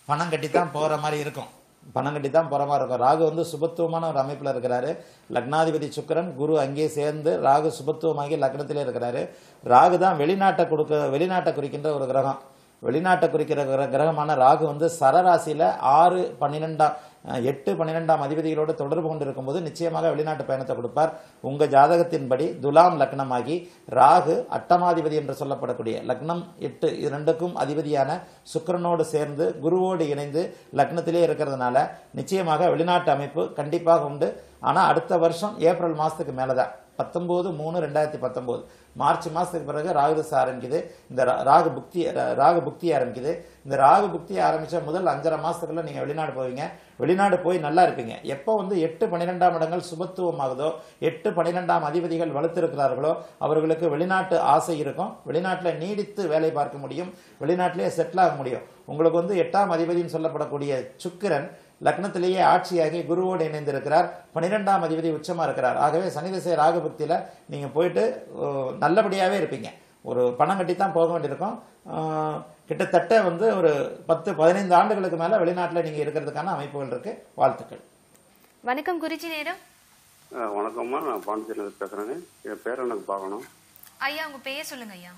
பணம் கட்டி தான் போகிற மாதிரி இருக்கும் பணம் கட்டி தான் போகிற மாதிரி இருக்கும் ராகு வந்து சுபத்துவமான ஒரு அமைப்பில் இருக்கிறாரு லக்னாதிபதி சுக்கிரன் குரு அங்கேயே சேர்ந்து ராகு சுபத்துவமாகி லக்னத்திலே இருக்கிறாரு ராகு தான் வெளிநாட்டை கொடுக்க வெளிநாட்டை குறிக்கின்ற ஒரு கிரகம் வெளிநாட்டை குறிக்கிற கிர- கிரகமான ராகு வந்து சரராசியில ஆறு பன்னிரெண்டாம் அஹ், எட்டு பன்னிரெண்டாம் அதிபதிகளோடு தொடர்பு கொண்டு இருக்கும்போது நிச்சயமாக வெளிநாட்டு பயணத்தை கொடுப்பார் உங்க ஜாதகத்தின்படி துலாம் லக்னமாகி ராகு அட்டமாதிபதி என்று சொல்லப்படக்கூடிய லக்னம் எட்டு இது ரெண்டுக்கும் அதிபதியான சுக்கிரனோடு சேர்ந்து குருவோடு இணைந்து லக்னத்திலே இருக்கிறதுனால நிச்சயமாக வெளிநாட்டு அமைப்பு கண்டிப்பாக உண்டு ஆனா அடுத்த வருஷம் ஏப்ரல் மாசத்துக்கு மேலதான் பத்தொன்பது மூணு ரெண்டாயிரத்தி பத்தொன்பது மார்ச் மாசத்துக்கு பிறகு ராகு தசை ஆரம்பிக்குது இந்த ரா- ராகு புக்தி ரா- ராகு புக்தி ஆரம்பிக்குது இந்த ராகு புக்தி ஆரம்பிச்ச முதல் அஞ்சரை மாசத்துக்குள்ள நீங்க வெளிநாடு போவீங்க வெளிநாடு போய் நல்லா இருப்பீங்க எப்போ வந்து எட்டு பன்னிரெண்டாம் இடங்கள் சுபத்துவமாகுதோ எட்டு பன்னிரெண்டாம் அதிபதிகள் வலுத்திருக்கிறார்களோ அவர்களுக்கு வெளிநாட்டு ஆசை இருக்கும் வெளிநாட்டில் நீடித்து வேலை பார்க்க முடியும் வெளிநாட்டிலே செட்டில் ஆக முடியும் உங்களுக்கு வந்து எட்டாம் அதிபதின்னு சொல்லப்படக்கூடிய சுக்கிரன் லக்னத்திலேயே ஆட்சியாகி குருவோடு இணைந்திருக்கிறார் பன்னிரெண்டாம் அதிபதி உச்சமா இருக்கிறார் ஆகவே சனிதிசை ராகு பக்தியில நீங்க போயிட்டு அஹ், நல்லபடியாவே இருப்பீங்க ஒரு பணம் கட்டி தான் போக வேண்டியிருக்கும் அஹ், கிட்டத்தட்ட வந்து ஒரு பத்து பதினைந்து ஆண்டுகளுக்கு மேல வெளிநாட்டுல நீங்க இருக்கிறதுக்கான அமைப்புகள் இருக்கு வாழ்த்துக்கள் வணக்கம் குருஜி நேரம் அஹ், வணக்கம்மா நான் பாண்டிச்சேரியிலிருந்து பேசுறேங்க என் பேரை எனக்கு பார்க்கணும் ஐயா உங்க பெயர் சொல்லுங்க ஐயா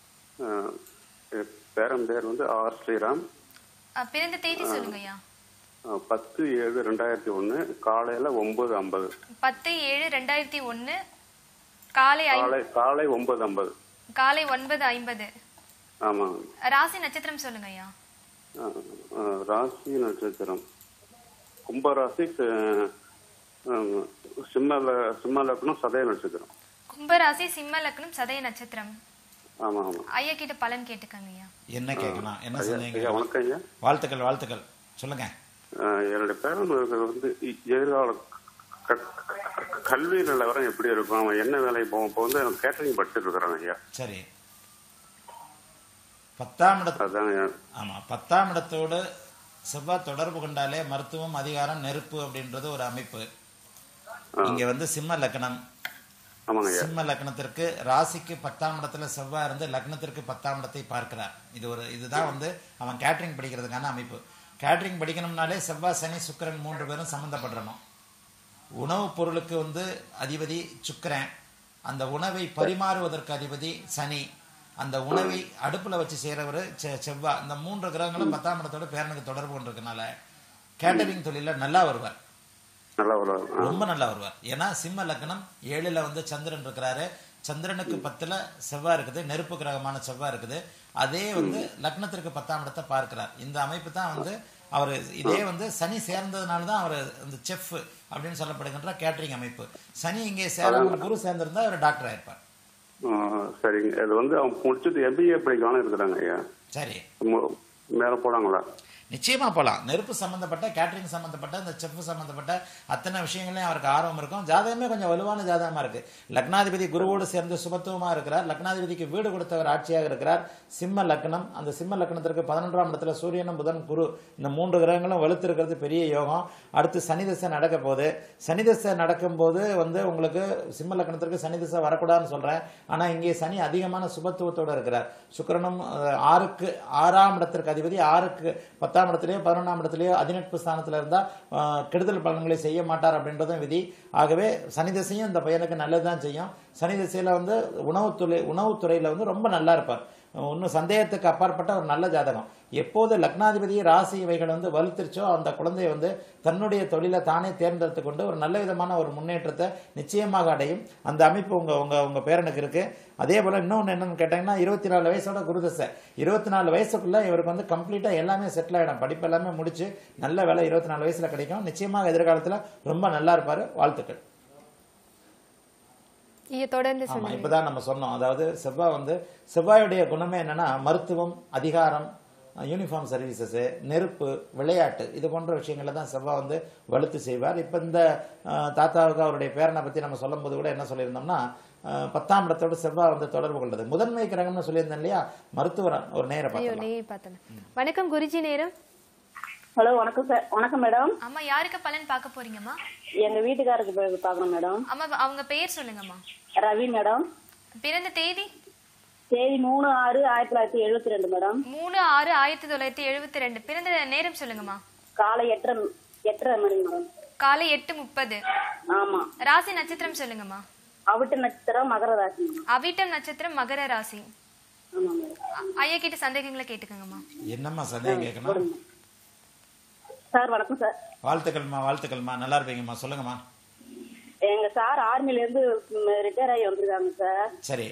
அஹ், என் பேரன் பேர் வந்து ஆர் ஸ்ரீராம் அஹ், பிறந்த தேதி சொல்லுங்க ஐயா அஹ், பத்து ஏழு ரெண்டாயிரத்தி ஒன்று காலையில ஒன்பது ஐம்பது பத்து ஏழு ரெண்டாயிரத்தி ஒன்னு காலை ஐ- காலை காலை ஒன்பது ஐம்பது காலை ஒன்பது ஐம்பது ஆமாங்க ராசி நட்சத்திரம் சொல்லுங்க ஐயா அஹ், அஹ், ராசி நட்சத்திரம் கும்பராசி அஹ், அஹ், சிம்ம ல- சிம்ம லக்னம் சதய நட்சத்திரம் கும்பராசி சிம்ம லக்னம் சதய நட்சத்திரம் ஆமா ஆமா ஐயா கிட்ட பலன் கேட்டுக்கங்க ஐயா என்ன கேட்கணும் என்ன ஐயா சொன்னீங்க ஐயா, வணக்கம் ஐயா வாழ்த்துக்கள் வாழ்த்துக்கள் சொல்லுங்க அஹ், என்னுடைய பேரன் வந்து இ- எதிர்கால க- க- கல்வி நிலவரம் எப்படி இருக்கும் அவன் என்ன வேலைக்கு போவோம் இப்போ வந்து எனக்கு கேட்டரிங் படிச்சுட்டு இருக்கிறாங்க ஐயா சரி பத்தாம் இடத்து அதான் ஐயா. ஆமா பத்தாம் இடத்தோடு செவ்வாய் தொடர்பு கொண்டாலே மருத்துவம் அதிகாரம் நெருப்பு அப்படின்றது ஒரு அமைப்பு இங்க வந்து சிம்ம லக்னம் ஆமாங்க ஐயா சிம்ம லக்னத்திற்கு ராசிக்கு பத்தாம் இடத்துல செவ்வாய் இருந்து லக்னத்திற்கு பத்தாம் இடத்தை பார்க்கிறார் இது ஒரு இதுதான் வந்து அவன் கேட்டரிங் படிக்கிறதுக்கான அமைப்பு கேட்டரிங் படிக்கணும்னாலே செவ்வாய் சனி சுக்கிரன் மூன்று பேரும் சம்மந்தப்படணும் உணவுப் பொருளுக்கு வந்து அதிபதி சுக்கிரன் அந்த உணவை பரிமாறுவதற்கு அதிபதி சனி அந்த உணவை அடுப்புல வச்சு செய்யறவர் செவ்வாய் இந்த மூன்று கிரகங்களும் பத்தாம் இடத்தோட பேரனுக்கு தொடர்பு கொண்டிருக்கனால கேட்டரிங் தொழில நல்லா வருவார் நல்லா வருவாங்க ஆ. ரொம்ப நல்லா வருவார் ஏன்னா சிம்ம லக்னம் ஏழுல வந்து சந்திரன் இருக்கிறாரு சந்திரனுக்கு பத்துல செவ்வாய் இருக்குது நெருப்பு கிரகமான செவ்வாய் இருக்குது அதே வந்து லக்னத்திற்கு பத்தாம் இடத்தை பார்க்கிறார் இந்த அமைப்பு தான் வந்து அவர் இதே வந்து சனி சேர்ந்ததுனால தான் அவர் இந்த செஃப் அப்படின்னு சொல்லப்படுகின்ற கேட்டரிங் அமைப்பு சனி இங்கே சேராமல் குரு சேர்ந்திருந்தா அவர் டாக்டர் ஆயிருப்பார் ஆ, சரிங்க இது வந்து அவன் முடிச்சுட்டு எம்பிஏ படிக்கலாம்னு இருக்கிறாங்க ஐயா சரி மு- மேல போனாங்களா நிச்சயமா போலாம் நெருப்பு சம்பந்தப்பட்ட கேட்டரிங் சம்பந்தப்பட்ட இந்த செஃப் சம்பந்தப்பட்ட அத்தனை விஷயங்களையும் அவருக்கு ஆர்வம் இருக்கும் ஜாதகமே கொஞ்சம் வலுவான ஜாதகமா இருக்கு லக்னாதிபதி குருவோடு சேர்ந்து சுபத்துவமா இருக்கிறார் லக்னாதிபதிக்கு வீடு கொடுத்தவர் ஆட்சியாக இருக்கிறார் சிம்ம லக்னம் அந்த சிம்ம லக்னத்திற்கு பதினொன்றாம் இடத்துல சூரியனும் புதன் குரு இந்த மூன்று கிரகங்களும் வலுத்திருக்கிறது பெரிய யோகம் அடுத்து சனி திசை நடக்க போகுது சனி திசை நடக்கும்போது வந்து உங்களுக்கு சிம்ம லக்னத்திற்கு சனி திசை வரக்கூடாதுன்னு சொல்றேன் ஆனா இங்கே சனி அதிகமான சுபத்துவத்தோட இருக்கிறார் சுக்கிரனும் அஹ், ஆறுக்கு ஆறாம் இடத்திற்கு அதிபதி ஆறுக்கு பத்தாம் இடத்துலயோ பதினொன்றாம் இடத்துலயோ அதிநட்பு ஸ்தானத்துல இருந்தா அஹ், கெடுதல் பலன்களை செய்ய மாட்டார் அப்படின்றதும் விதி ஆகவே சனி திசையும் இந்த பையனுக்கு நல்லதுதான் செய்யும் சனி திசையில வந்து உணவுத்துறை உணவுத்துறையில வந்து ரொம்ப நல்லா இருப்பார் இன்னும் சந்தேகத்துக்கு அப்பாற்பட்ட ஒரு நல்ல ஜாதகம் எப்போது லக்னாதிபதி ராசி இவைகள் வந்து வலுத்திருச்சோ அந்த குழந்தை வந்து தன்னுடைய தொழிலை தானே தேர்ந்தெடுத்து கொண்டு ஒரு நல்ல விதமான ஒரு முன்னேற்றத்தை நிச்சயமாக அடையும் அந்த அமைப்பு உங்க உங்க உங்க பேரனுக்கு இருக்கு அதே போல இன்னொன்று என்னன்னு கேட்டீங்கன்னா இருபத்தி நாலு வயசோட குருதசை இருபத்தி நாலு வயசுக்குள்ள இவருக்கு வந்து கம்ப்ளீட்டா எல்லாமே செட்டில் ஆயிடும் படிப்பு எல்லாமே முடிச்சு நல்ல வேலை இருபத்தி நாலு வயசுல கிடைக்கும் நிச்சயமாக எதிர்காலத்துல ரொம்ப நல்லா இருப்பாரு வாழ்த்துக்கள் ஐயா தொடர்ந்து ஆமா சொல்லுங்க இப்பதான் நம்ம சொன்னோம் அதாவது செவ்வாய் வந்து செவ்வாயுடைய குணமே என்னன்னா மருத்துவம் அதிகாரம் யூனிஃபார்ம் சர்வீசஸ் நெருப்பு விளையாட்டு இது போன்ற விஷயங்களை தான் செவ்வாய் வந்து வலுத்து செய்வார் இப்ப இந்த அஹ், தாத்தாவுக்கு அவருடைய பேரனை பத்தி நம்ம சொல்லும்போது கூட என்ன சொல்லியிருந்தோம்னா அஹ், பத்தாம் இடத்தோட செவ்வாய் வந்து தொடர்பு கொள்வது முதன்மை கிரகம்னு சொல்லியிருந்தேன் இல்லையா மருத்துவர் ஒரு நேர ஐயோ பார்த்தோம் நெய் பார்த்தேன் வணக்கம் குருஜி நேரம் ஹலோ வணக்கம் சார் வணக்கம் மேடம் அம்மா யாருக்கு பலன் பார்க்க போறீங்கம்மா எங்க வீட்டுக்காருக்கு போய் பார்க்கணும் மேடம் அம்மா அவங்க பெயர் சொல்லுங்கம்மா ரவி மேடம் பிறந்த தேதி தேதி மூணு ஆறு ஆயிரத்தி தொள்ளாயிரத்தி எழுபத்தி ரெண்டு மேடம் மூணு ஆறு ஆயிரத்தி தொள்ளாயிரத்தி எழுபத்தி ரெண்டு பிறந்த நேரம் சொல்லுங்கம்மா காலை எட்டரை எட்டரை மணி மேடம் காலை எட்டு முப்பது ஆமா ராசி நட்சத்திரம் சொல்லுங்கம்மா அவிட்ட நட்சத்திரம் மகர ராசி மேடம் அவிட்டம் நட்சத்திரம் மகர ராசி ஆமா மேடம் அ- ஐயா கிட்ட சந்தேகங்களை கேட்டுக்கோங்கம்மா என்னம்மா சந்தேகம் கேட்கணும் சார் வணக்கம் சார் வாழ்த்துக்கள்மா வாழ்த்துக்கள்மா நல்லா இருப்பீங்கம்மா சொல்லுங்கம்மா எங்க சார் ஆர்மில இருந்து ரிட்டையர் ஆகி வந்திருக்காங்க சார் சரி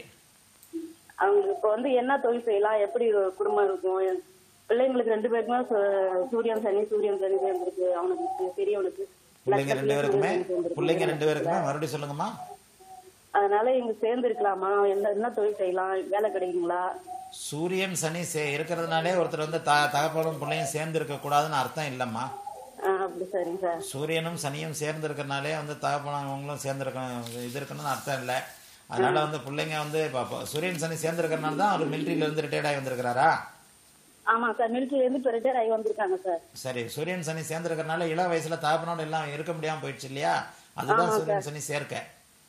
அவங்க இப்ப வந்து என்ன தொழில் செய்யலாம் எப்படி ஒரு குடும்பம் இருக்கும் என் பிள்ளைங்களுக்கு ரெண்டு பேருக்குமே சு- சூரியன் சனி சூரியன் சனி சேர்ந்துருக்கு அவனுக்கு பெரியவனுக்கு பிள்ளைங்க ரெண்டு பேருக்குமே சூரியன் சேர்ந்திருக்கு. பிள்ளைங்க ரெண்டு பேருக்குமே மறுபடியும் சொல்லுங்கம்மா அதனால இங்க சேர்ந்து இருக்கலாமா என்ன என்ன தொழில் செய்யலாம் வேலை கிடைக்குங்களா சூரியன் சனி சே இருக்கிறதுனாலே ஒருத்தர் வந்து த தகப்பனும் பிள்ளையும் சேர்ந்து இருக்கக்கூடாதுன்னு அர்த்தம் இல்லைம்மா ஆ, அப்படி சரிங்க சார் சூரியனும் சனியும் சேர்ந்து இருக்கிறனாலே வந்து தகப்பனும் இவங்களும் சேர்ந்து இருக்கணும் இது இருக்கணும்னு அர்த்தம் இல்லை அதனால வந்து பிள்ளைங்க வந்து இப்போ இப்போ சூரியன் சனி சேர்ந்து இருக்கிறனால தான் அவர் மிலிட்ரியில இருந்து ரிட்டையர்ட் ஆகி வந்திருக்கிறாரா ஆமா சார் மிலிட்டரில இருந்து இப்ப ரிட்டையர் ஆகி வந்திருக்காங்க சார் சரி சூரியன் சனி சேர்ந்து இருக்கிறனால இள வயசுல தகப்பனோட எல்லாம் இருக்க முடியாம போயிடுச்சு இல்லையா அதுதான் சூரியன் சனி சேர்க்க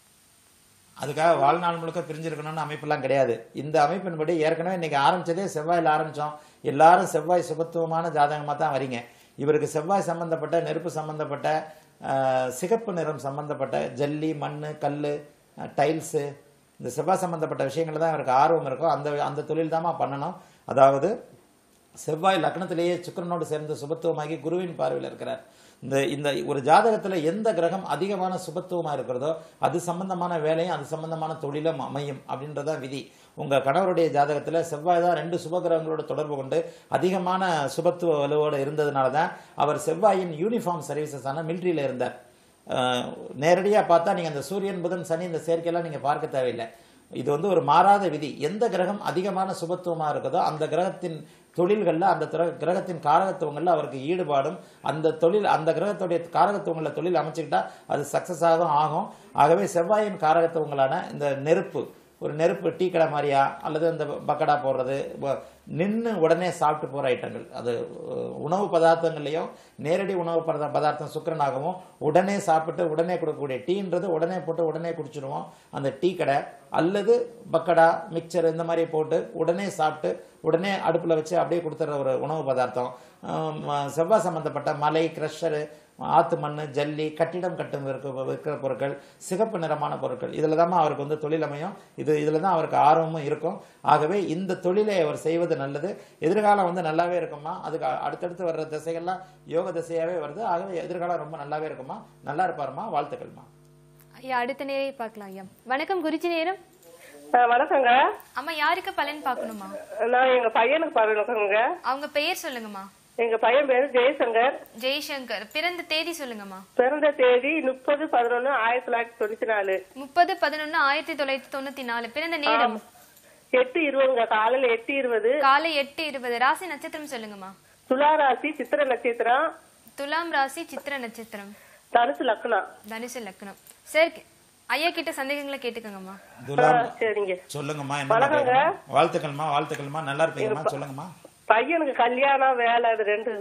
அதுக்காக வாழ்நாள் முழுக்க பிரிஞ்சிருக்கணும்னு அமைப்பெல்லாம் கிடையாது இந்த அமைப்பின்படி ஏற்கனவே இன்னைக்கு ஆரம்பிச்சதே செவ்வாயில் ஆரம்பிச்சோம் எல்லாரும் செவ்வாய் சுபத்துவமான ஜாதகமா தான் வரீங்க இவருக்கு செவ்வாய் சம்பந்தப்பட்ட நெருப்பு சம்பந்தப்பட்ட ஆஹ், சிகப்பு நிறம் சம்பந்தப்பட்ட ஜல்லி மண் கல் டைல்ஸு இந்த செவ்வாய் சம்பந்தப்பட்ட விஷயங்கள் தான் இவருக்கு ஆர்வம் இருக்கும் அந்த அந்த தொழில் தாம்மா பண்ணணும் அதாவது செவ்வாய் லக்னத்திலேயே சுக்கிரனோடு சேர்ந்து சுபத்துவமாகி குருவின் பார்வையில் இருக்கிறார் இந்த இந்த ஒரு ஜாதகத்துல எந்த கிரகம் அதிகமான சுபத்துவமா இருக்கிறதோ அது சம்பந்தமான வேலையும் அது சம்பந்தமான தொழிலும் அமையும் அப்படின்றதா விதி உங்க கணவருடைய ஜாதகத்துல செவ்வாய் தான் ரெண்டு சுப கிரகங்களோட தொடர்பு கொண்டு அதிகமான சுபத்துவ வலுவோடு இருந்ததுனால தான் அவர் செவ்வாயின் யூனிஃபார்ம் சர்வீசஸ் ஆன மிலிட்ரியில இருந்தார் அஹ், நேரடியா பார்த்தா நீங்க அந்த சூரியன் புதன் சனி இந்த சேர்க்கையெல்லாம் நீங்க பார்க்க தேவையில்லை இது வந்து ஒரு மாறாத விதி எந்த கிரகம் அதிகமான சுபத்துவமா இருக்குதோ அந்த கிரகத்தின் தொழில்கள்ல அந்த திர- கிரகத்தின் காரகத்துவங்கள்ல அவருக்கு ஈடுபாடும் அந்த தொழில் அந்த கிரகத்துடைய காரகத்துவங்களை தொழில் அமைச்சுக்கிட்டா அது சக்சஸ் ஆகும் ஆகும் ஆகவே செவ்வாயின் காரகத்துவங்களான இந்த நெருப்பு ஒரு நெருப்பு டீ கடை மாதிரியா அல்லது அந்த பக்கடா போடுறது நின்று உடனே சாப்பிட்டு போற ஐட்டங்கள் அது அஹ், உணவு பதார்த்தங்கள்லையும் நேரடி உணவு பதா- பதார்த்தம் சுக்கரனாகவும் உடனே சாப்பிட்டு உடனே கொடுக்கக்கூடிய டீன்றது உடனே போட்டு உடனே குடிச்சிடுவோம் அந்த டீ கடை அல்லது பக்கடா மிக்சர் இந்த மாதிரி போட்டு உடனே சாப்பிட்டு உடனே அடுப்பில் வச்சு அப்படியே கொடுத்துற ஒரு உணவு பதார்த்தம் ஆம், செவ்வாய் சம்பந்தப்பட்ட மலை க்ரஷரு ஆத்து மண் ஜல்லி கட்டிடம் கட்டும் இருக்க இருக்கிற பொருட்கள் சிகப்பு நிறமான பொருட்கள் இதில் தான் அவருக்கு வந்து தொழில் அமையும் இது இதில் தான் அவருக்கு ஆர்வமும் இருக்கும் ஆகவே இந்த தொழிலை அவர் செய்வது நல்லது எதிர்காலம் வந்து நல்லாவே இருக்குமா அதுக்கு அ- அடுத்தடுத்து வர்ற திசைகள்லாம் யோக திசையாகவே வருது ஆகவே எதிர்காலம் ரொம்ப நல்லாவே இருக்குமா நல்லா இருப்பாருமா வாழ்த்துக்கள்மா ஐயா அடுத்த நேரே பார்க்கலாம் ஐயா வணக்கம் குருஜி நேரம் ஆ, வணக்கங்க அம்மா யாருக்கு பலன் பார்க்கணுமா நான் எங்க பையனுக்கு பார்க்கணுங்க அவங்க பெயர் சொல்லுங்கம்மா எங்க பையன் பேரு ஜெயசங்கர் ஜெய்சங்கர் பிறந்த தேதி சொல்லுங்கம்மா பிறந்த தேதி முப்பது பதினொன்னு ஆயிரத்தி தொள்ளாயிரத்தி தொண்ணூத்தி நாலு முப்பது பதினொன்னு ஆயிரத்தி தொள்ளாயிரத்தி தொண்ணூத்தி நாலு பிறந்த நேரம் எட்டு இருபதுங்க காலையில எட்டு இருபது காலை எட்டு இருபது ராசி நட்சத்திரம் சொல்லுங்கம்மா துளாராசி சித்திர நட்சத்திரம் துலாம் ராசி சித்திர நட்சத்திரம் தனுசு லக்னம் தனுசு லக்னம் சார் ஐயா கிட்ட சந்தேகங்களை கேட்டுக்கோங்கம்மா துலாம் சரிங்க சொல்லுங்கம்மா என்ன வணக்கங்க. வாழ்த்துக்கள்மா வாழ்த்துக்கள்மா நல்லா இருப்பீங்கம்மா சொல்லுங்கம்மா பையனுக்கு கல்யாணம் வேலை அது ரெண்டு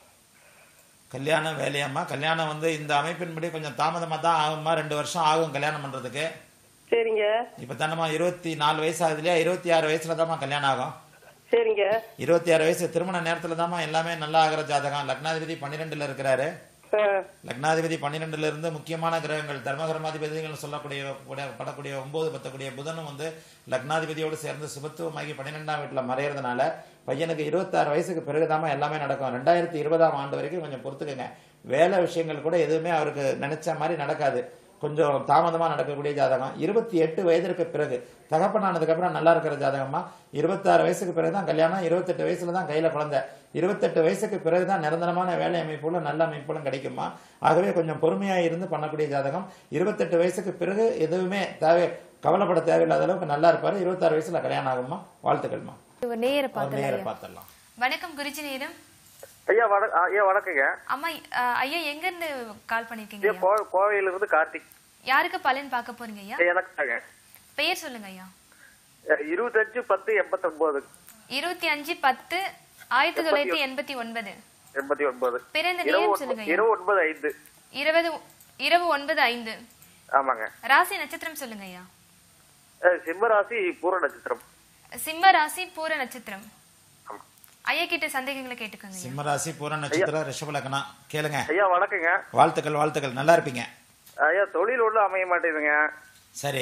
கல்யாணம் வேலையாம்மா கல்யாணம் வந்து இந்த அமைப்பின்படி கொஞ்சம் தாமதமாக தான் ஆகுமா ரெண்டு வருஷம் ஆகும் கல்யாணம் பண்ணுறதுக்கு சரிங்க இப்போ தானம்மா இருபத்தி நாலு வயசு ஆகுது இல்லையா இருபத்தி ஆறு வயசுல தாம்மா கல்யாணம் ஆகும் சரிங்க இருபத்தி ஆறு வயசு திருமண நேரத்தில் தாம்மா எல்லாமே நல்லா ஆகிற ஜாதகம் லக்னாதிபதி பன்னிரெண்டுல இருக்கிறாரு ஆ, லக்னாதிபதி பன்னிரெண்டுல இருந்து முக்கியமான கிரகங்கள் தர்மகர்மாதிபதிகள் சொல்லக்கூடிய கூட- படக்கூடிய ஒன்பது பத்தக்கூடிய புதனும் வந்து லக்னாதிபதியோடு சேர்ந்து சுபத்துவமாகி பன்னிரெண்டாம் வீட்டுல மறையறதுனால பையனுக்கு இருபத்தாறு வயசுக்கு பிறகுதாம்மா எல்லாமே நடக்கும் ரெண்டாயிரத்தி இருபதாம் ஆண்டு வரைக்கும் கொஞ்சம் பொறுத்துக்கங்க வேலை விஷயங்கள் கூட எதுவுமே அவருக்கு நினைச்ச மாதிரி நடக்காது கொஞ்சம் தாமதமா நடக்கக்கூடிய ஜாதகம் இருபத்தி எட்டு வயதிற்கு பிறகு தகப்பனானதுக்கு அப்புறம் நல்லா இருக்கிற ஜாதகமா இருபத்தாறு வயசுக்கு பிறகு தான் கல்யாணம் இருபத்தெட்டு வயசுல தான் கையில குழந்தை இருபத்தெட்டு வயசுக்கு பிறகு தான் நிரந்தரமான வேலை அமைப்புகளும் நல்ல அமைப்புகளும் கிடைக்குமா ஆகவே கொஞ்சம் பொறுமையா இருந்து பண்ணக்கூடிய ஜாதகம் இருபத்தெட்டு வயசுக்கு பிறகு எதுவுமே தேவை கவலைப்பட தேவையில்லாத அளவுக்கு நல்லா இருப்பாரு இருபத்தாறு வயசுல கல்யாணம் ஆகுமா வாழ்த்துக்கள்மா ஒரு நேர அவர் பார்த்தலாம் நேர ஐயா பார்த்துடலாம் வணக்கம் குருஜி நேரம் ஐயா வண- ஆ, ஐயா வணக்கங்க அம்மா அஹ், ஐயா எங்க இருந்து கால் பண்ணிருக்கீங்க ஐயா ஐயா கோ- கோவையில இருந்து கார்த்திக் யாருக்கு பலன் பார்க்க போறீங்க ஐயா எனக்கு தாங்க பெயர் சொல்லுங்க ஐயா இருபத்தஞ்சு பத்து எண்பத்தொன்பது இருபத்தி அஞ்சு பத்து ஆயிரத்தி தொள்ளாயிரத்தி எண்பத்தி ஒன்பது எண்பத்தி ஒன்பது பிறந்த இரவு நேரம் ஒன்பது- சொல்லுங்க ஐயா இரவு ஒன்பது ஐந்து இருபது இரவு ஒன்பது ஐந்து ஆமாங்க ராசி நட்சத்திரம் சொல்லுங்க ஐயா அஹ், சிம்ம ராசி பூர நட்சத்திரம் சிம்ம ராசி பூர நட்சத்திரம் ஐயா கிட்ட சந்தேகங்களை கேட்டுக்கோங்க ஐயா. சிம்மராசி பூர நட்சத்திரம் ரிஷப லக்னம் கேளுங்க ஐயா வணக்கங்க வாழ்த்துக்கள் வாழ்த்துக்கள் நல்லா இருப்பீங்க ஐயா தொழில் ஒன்றும் அமைய மாட்டேங்குதுங்க சரி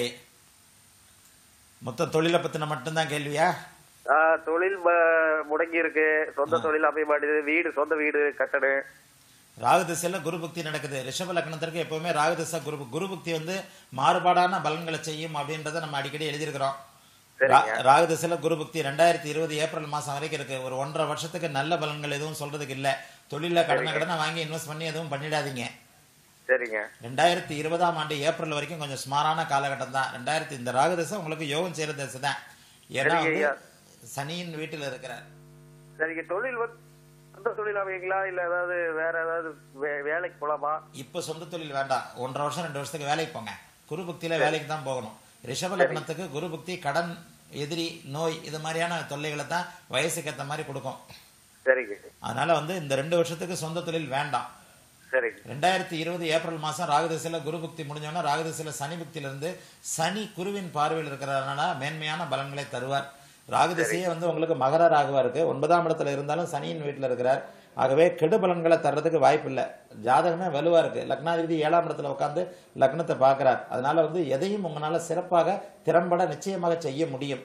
மொத்த தொழிலை பத்தின மட்டும்தான் கேள்வியா ஆ, தொழில் ப- முடங்கி இருக்கு சொந்த தொழில் அமைய மாட்டேங்குது வீடு சொந்த வீடு கட்டணும் ராகுதிசையில் குருபக்தி நடக்குது ரிஷப லக்னத்திற்கு எப்பவுமே ராகுதிசை குரு குருபக்தி வந்து மாறுபாடான பலன்களை செய்யும் அப்படின்றத நம்ம அடிக்கடி எழுதியிருக்கிறோம் சரிங்க. ரா- ராகுதிசையில் குருபக்தி ரெண்டாயிரத்தி இருபது ஏப்ரல் மாசம் வரைக்கும் இருக்கு ஒரு ஒன்றரை வருஷத்துக்கு நல்ல பலன்கள் எதுவும் சொல்றதுக்கு இல்ல தொழில கடனை கடனை வாங்கி இன்வெஸ்ட் பண்ணி எதுவும் பண்ணிடாதீங்க சரிங்க ரெண்டாயிரத்தி இருபதாம் ஆண்டு ஏப்ரல் வரைக்கும் கொஞ்சம் சுமாரான காலகட்டம் தான் ரெண்டாயிரத்தி இந்த ராகுதிசை உங்களுக்கு யோகம் செய்யற தசை தான் ஏன்னா சரிங்க வந்து ஐயா. சனியின் வீட்டில் இருக்கிறார் சரிங்க தொழில் வந்து சொந்த தொழில் அமைங்களா இல்ல ஏதாவது வேற ஏதாவது வே- வேலைக்கு போலாமா இப்போ சொந்த தொழில் வேண்டாம் ஒன்றரை வருஷம் ரெண்டு வருஷத்துக்கு வேலைக்கு போங்க குரு புக்தியில வேலைக்கு தான் போகணும் ரிஷப லக்னத்துக்கு குரு புக்தி கடன் எதிரி நோய் இது மாதிரியான தொல்லைகளை தான் வயசுக்கு ஏற்ற மாதிரி கொடுக்கும் சரிங்க அதனால வந்து இந்த ரெண்டு வருஷத்துக்கு சொந்த தொழில் வேண்டாம் சரிங்க ரெண்டாயிரத்தி இருபது ஏப்ரல் மாசம் ராகுதசையில் குரு புக்தி முடிஞ்சோன்னா ராகுதசையில் சனி புக்தியிலிருந்து சனி குருவின் பார்வையில் இருக்கிறதுனால மேன்மையான பலன்களை தருவார் ராகுதசையே வந்து உங்களுக்கு மகர ராகுவா இருக்கு ஒன்பதாம் இடத்துல இருந்தாலும் சனியின் வீட்டில் இருக்கிறார் ஆகவே கெடு பலன்களை தர்றதுக்கு வாய்ப்பு இல்லை ஜாதகமே வலுவா இருக்கு லக்னாதிபதி ஏழாம் இடத்துல உட்காந்து லக்னத்தை பார்க்கிறார் அதனால வந்து எதையும் உங்களால சிறப்பாக திறம்பட நிச்சயமாக செய்ய முடியும்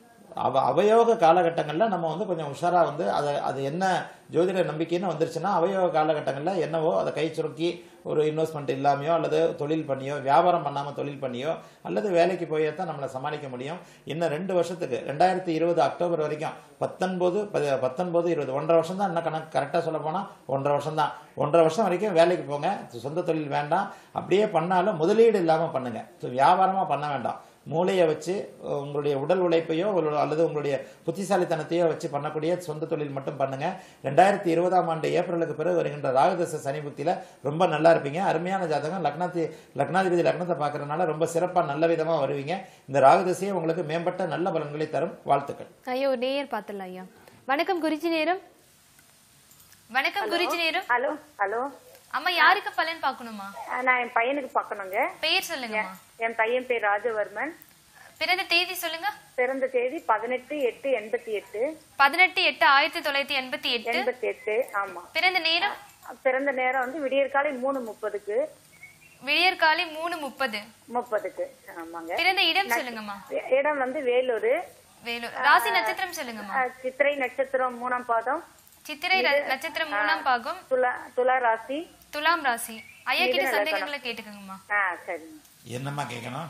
அவ அவயோக காலகட்டங்களில் நம்ம வந்து கொஞ்சம் உஷாரா வந்து அதை அது என்ன ஜோதிட நம்பிக்கைன்னு வந்துருச்சுன்னா அவயோக காலகட்டங்களில் என்னவோ அதை கை சுருக்கி ஒரு இன்வெஸ்ட்மெண்ட் இல்லாமையோ அல்லது தொழில் பண்ணியோ வியாபாரம் பண்ணாமல் தொழில் பண்ணியோ அல்லது வேலைக்கு போயே தான் நம்மளை சமாளிக்க முடியும் இன்னும் ரெண்டு வருஷத்துக்கு ரெண்டாயிரத்தி இருபது அக்டோபர் வரைக்கும் பத்தொன்பது ப- பத்தொன்பது இருபது ஒன்றரை வருஷம் தான் என்ன கணக்கு கரெக்டாக சொல்ல போனால் ஒன்றரை வருஷம் தான் ஒன்றரை வருஷம் வரைக்கும் வேலைக்கு போங்க சொந்த தொழில் வேண்டாம் அப்படியே பண்ணாலும் முதலீடு இல்லாமல் பண்ணுங்க வியாபாரமாக பண்ண வேண்டாம் மூளையை வச்சு அஹ், உங்களுடைய உடல் உழைப்பையோ ஒரு- அல்லது உங்களுடைய புத்திசாலித்தனத்தையோ வச்சு பண்ணக்கூடிய சொந்த தொழில் மட்டும் பண்ணுங்க ரெண்டாயிரத்தி இருபதாம் ஆண்டு ஏப்ரலுக்கு பிறகு வருகின்ற ராகுதச சனி புக்தியில ரொம்ப நல்லா இருப்பீங்க அருமையான ஜாதகம் லக்னாதி லக்னாதிபதி லக்னத்தை பார்க்கறதுனால ரொம்ப சிறப்பா நல்ல விதமா வருவீங்க இந்த ராகுதசையே உங்களுக்கு மேம்பட்ட நல்ல பலன்களை தரும் வாழ்த்துக்கள் ஐயா ஒரு நேயர் பார்த்துடலாம் ஐயா வணக்கம் குருஜி நேரம் வணக்கம் குருஜி நேரம் ஹலோ ஹலோ அம்மா யாருக்கு பலன் பார்க்கணுமா அஹ் நான் என் பையனுக்கு பார்க்கணுங்க பெயர் சொல்லுங்கம்மா என் பையன் பேர் ராஜவர்மன் பிறந்த தேதி சொல்லுங்க பிறந்த தேதி பதினெட்டு எட்டு எண்பத்தி எட்டு பதினெட்டு எட்டு ஆயிரத்தி தொள்ளாயிரத்தி எண்பத்தி எட்டு எண்பத்தி எட்டு ஆமா பிறந்த நேரம் பிறந்த நேரம் வந்து விடியற்காலை மூணு முப்பதுக்கு விடியற்காலை மூணு முப்பது முப்பதுக்கு ஆமாங்க பிறந்த இடம் சொல்லுங்கம்மா இ- இடம் வந்து வேலூர் வேலூர் ராசி நட்சத்திரம் சொல்லுங்கம்மா அஹ் சித்திரை நட்சத்திரம் மூணாம் பாதம் சித்திரை ர- நட்சத்திரம் மூணாம் பாகம் துலா துலா ராசி துலாம் ராசி ஐயா கிட்ட சந்தேகங்களை கேட்டுக்கோங்கம்மா ஆ சரிங்க என்னம்மா கேட்கணும்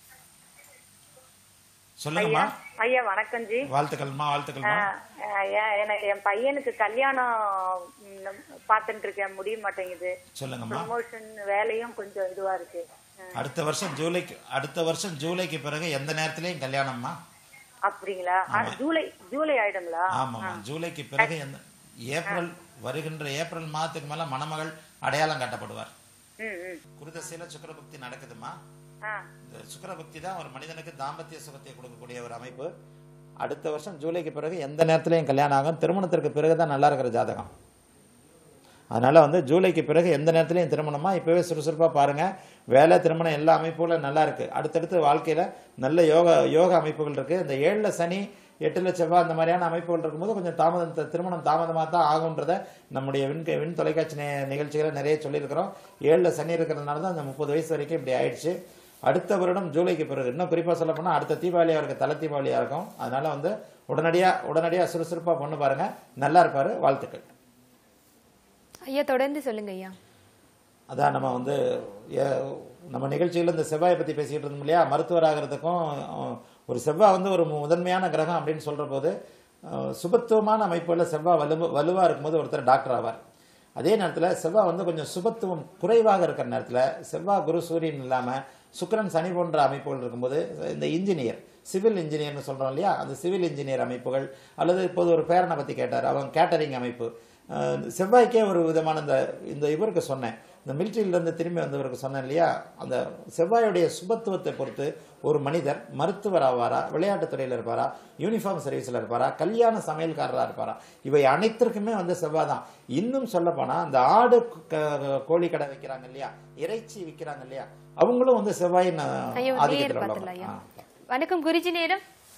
சொல்லுங்கம்மா ஐயா வணக்கம் ஜி வாழ்த்துக்கள்மா வாழ்த்துக்கள்மா அஹ் அஹ் எனக்கு என் பையனுக்கு கல்யாணம் ம், பார்த்துட்டு இருக்கேன் முடிய மாட்டேங்குது சொல்லுங்கம்மா ப்ரமோஷன் வேலையும் கொஞ்சம் இதுவா இருக்கு அடுத்த வருஷம் ஜூலைக்கு அடுத்த வருஷம் ஜூலைக்கு பிறகு எந்த நேரத்திலையும் கல்யாணம்மா அப்படிங்களா ஆ, ஜூலை ஜூலை ஆயிடுங்களா ஆமாம்மா ஜூலைக்கு பிறகு எந்த ஏப்ரல் வருகின்ற ஏப்ரல் மாதத்துக்கு மேல மணமகள் அடையாளம் காட்டப்படுவார் ம் ம் குருதசையில சுக்கரபக்தி நடக்குதுமா ஆ இந்த சுக்கரபக்தி தான் ஒரு மனிதனுக்கு தாம்பத்திய சுகத்தை கொடுக்கக்கூடிய ஒரு அமைப்பு அடுத்த வருஷம் ஜூலைக்கு பிறகு எந்த நேரத்திலையும் கல்யாணம் ஆகும் திருமணத்திற்கு பிறகு தான் நல்லா இருக்கிற ஜாதகம் அதனால வந்து ஜூலைக்கு பிறகு எந்த நேரத்திலையும் திருமணமா இப்பவே சுறுசுறுப்பா பாருங்க வேலை திருமணம் எல்லா அமைப்புகளும் நல்லா இருக்கு அடுத்தடுத்து வாழ்க்கையில நல்ல யோக யோக அமைப்புகள் இருக்கு இந்த ஏழுல சனி எட்டுல செவ்வாய் அந்த மாதிரியான அமைப்புகள் இருக்கும்போது கொஞ்சம் தாமதம் த- திருமணம் தாமதமாக தான் ஆகுன்றத நம்முடைய விண் விண் தொலைக்காட்சி நி- நிகழ்ச்சிகளை நிறைய சொல்லியிருக்கிறோம் ஏழுல சனி இருக்கிறதுனால தான் அந்த முப்பது வயசு வரைக்கும் இப்படி ஆயிடுச்சு அடுத்த வருடம் ஜூலைக்கு பிறகு இன்னும் குறிப்பா சொல்ல போனா அடுத்த தீபாவளியா இருக்கு தலை தீபாவளியா இருக்கும் அதனால வந்து உடனடியா உடனடியா சுறுசுறுப்பா பொண்ணு பாருங்க நல்லா இருப்பாரு வாழ்த்துக்கள் ஐயா தொடர்ந்து சொல்லுங்க ஐயா அதான் நம்ம வந்து ஏ- நம்ம நிகழ்ச்சியில் இந்த செவ்வாயை பற்றி பேசிக்கிட்டு இருந்தோம் இல்லையா மருத்துவராகிறதுக்கும் அஹ், ஒரு செவ்வாய் வந்து ஒரு முதன்மையான கிரகம் அப்படின்னு சொல்கிற போது அஹ், சுபத்துவமான அமைப்புகளில் செவ்வாய் வலு வலுவாக இருக்கும்போது ஒருத்தர் டாக்டர் ஆவார் அதே நேரத்தில் செவ்வாய் வந்து கொஞ்சம் சுபத்துவம் குறைவாக இருக்கிற நேரத்தில் செவ்வாய் குரு சூரியன் இல்லாமல் சுக்கிரன் சனி போன்ற அமைப்புகள் இருக்கும்போது இந்த இன்ஜினியர் சிவில் இன்ஜினியர்னு சொல்கிறோம் இல்லையா அந்த சிவில் இன்ஜினியர் அமைப்புகள் அல்லது இப்போது ஒரு பேரனை பற்றி கேட்டார் அவங்க கேட்டரிங் அமைப்பு அஹ் செவ்வாய்க்கே ஒரு விதமான இந்த இந்த இவருக்கு சொன்னேன் இந்த மிலிட்ரியிலேருந்து திரும்பி வந்தவருக்கு சொன்னேன் இல்லையா அந்த செவ்வாயுடைய சுபத்துவத்தை பொறுத்து ஒரு மனிதர் மருத்துவர் ஆவாரா விளையாட்டுத் துறையில் இருப்பாரா யூனிஃபார்ம் சர்வீஸில் இருப்பாரா கல்யாண சமையல்காரராக இருப்பாரா இவை அனைத்திற்குமே வந்து செவ்வாய் தான் இன்னும் சொல்லப்போனால் இந்த ஆடு க- கோழி கடை வைக்கிறாங்க இல்லையா இறைச்சி விற்கிறாங்க இல்லையா அவங்களும் வந்து செவ்வாயின் ஐயா ஒரு நேயர் ஆதிக்கத்தில் பார்த்துடலாம் உள்ளவங்க ஐயா ஆ. வணக்கம் குருஜி நேரம்